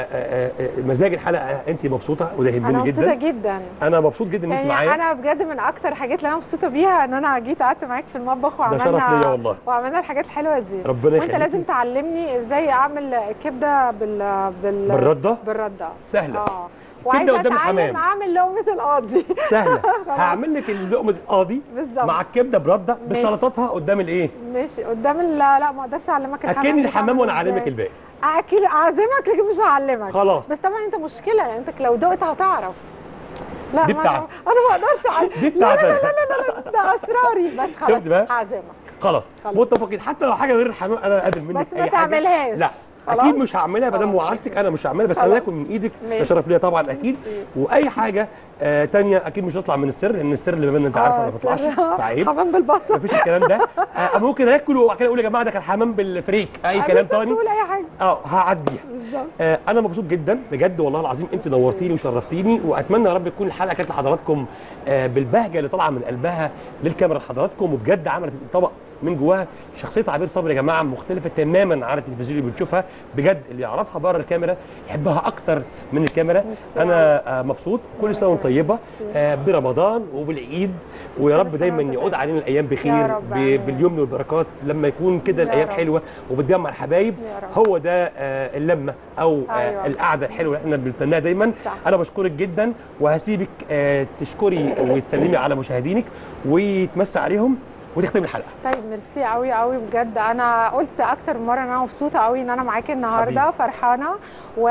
ومزاج الحلقه انت مبسوطه وده انا يهمني مبسوطه جدا جدا انا مبسوط جدا ان انت يعني معايا انا بجد من اكتر الحاجات اللي انا مبسوطه بيها ان انا جيت قعدت معاك في المطبخ ده شرف وعملنا ليا والله وعملنا الحاجات الحلوه دي ربنا وانت يخليك لازم تعلمني ازاي اعمل كبده بال بال بالرده بالرده سهله اه وعايزه قدام اتعلم الحمام. اعمل لقمه القاضي سهله هعمل لك اللقمه القاضي بالظبط مع الكبده برده ماشي. بسلطاتها قدام الايه ماشي قدام ال- لا ما اقدرش اعلمك الحمام اكني الحمام بتعمل وانا اعلمك إزاي. الباقي اكيد اعزمك لكن مش هعلمك خلاص بس طبعا انت مشكله لان انت لو دقت هتعرف لا دي ما بتاعتي. انا ما اقدرش أعلم. دي لا لا بتاعتك. لا لا لا, لا ده اسراري بس خلاص شفت بقى؟ هعزمك خلاص خلاص. متفقين حتى لو حاجه غير الحمام انا قابل منك بس اي ما حاجه تعملهاش لا خلاص؟ اكيد مش هعملها ما دام خلاص. وعدتك انا مش هعملها بس خلاص. انا اكل من ايدك ده ماشي. شرف ليا طبعا اكيد ميرسي. واي حاجه آه تانية اكيد مش هتطلع من السر لان السر اللي ما بيننا انت عارفه ما آه، بيطلعش سر. فعيب حمام بالبصل مفيش الكلام ده آه ممكن اكل وبعد كده اقول يا جماعه ده كان حمام بالفريك اي كلام بالظبط، تاني تقول اي حاجه اه هعديها بالظبط آه انا مبسوط جدا بجد والله العظيم انت نورتيني وشرفتيني واتمنى يا رب تكون الحلقه كانت لحضراتكم آه بالبهجه اللي طالعه من قلبها للكاميرا لحضراتكم وبجد عملت الطبق من جواها شخصيه عبير صبري يا جماعه مختلفه تماما عن التلفزيون اللي بنشوفها بجد اللي يعرفها بره الكاميرا يحبها اكتر من الكاميرا ميرسي انا آه مبسوط كل سنه وانت طيبه ميرسي. آه برمضان وبالعيد ويا رب سنة دايما وأنت يعود طيب. علينا الايام يا بخير رب، ب- آمين. باليمن والبركات لما يكون كده يا الايام رب. حلوه وبتجمع الحبايب يا رب. هو ده آه، اللمه او آه، أيوة. القعده الحلوه اللي احنا بنتمناها دايما صح. انا بشكرك جدا وهسيبك آه، تشكري وتسلمي على مشاهدينك وتمسي عليكم وتختمي الحلقه طيب ميرسي قوي قوي بجد انا قلت اكتر من مره ان انا مبسوطه قوي ان انا معاكي النهارده حبيبي. فرحانه و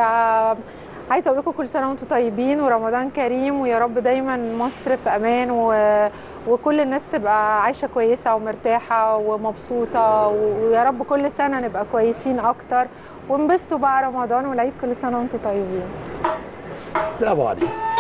عايزه اقول لكم كل سنه وانتم طيبين ورمضان كريم ويا رب دايما مصر في امان و... وكل الناس تبقى عايشه كويسه ومرتاحه ومبسوطه و... ويا رب كل سنه نبقى كويسين اكتر وانبسطوا بقى رمضان والعيد كل سنه وانتم طيبين السلام عليكم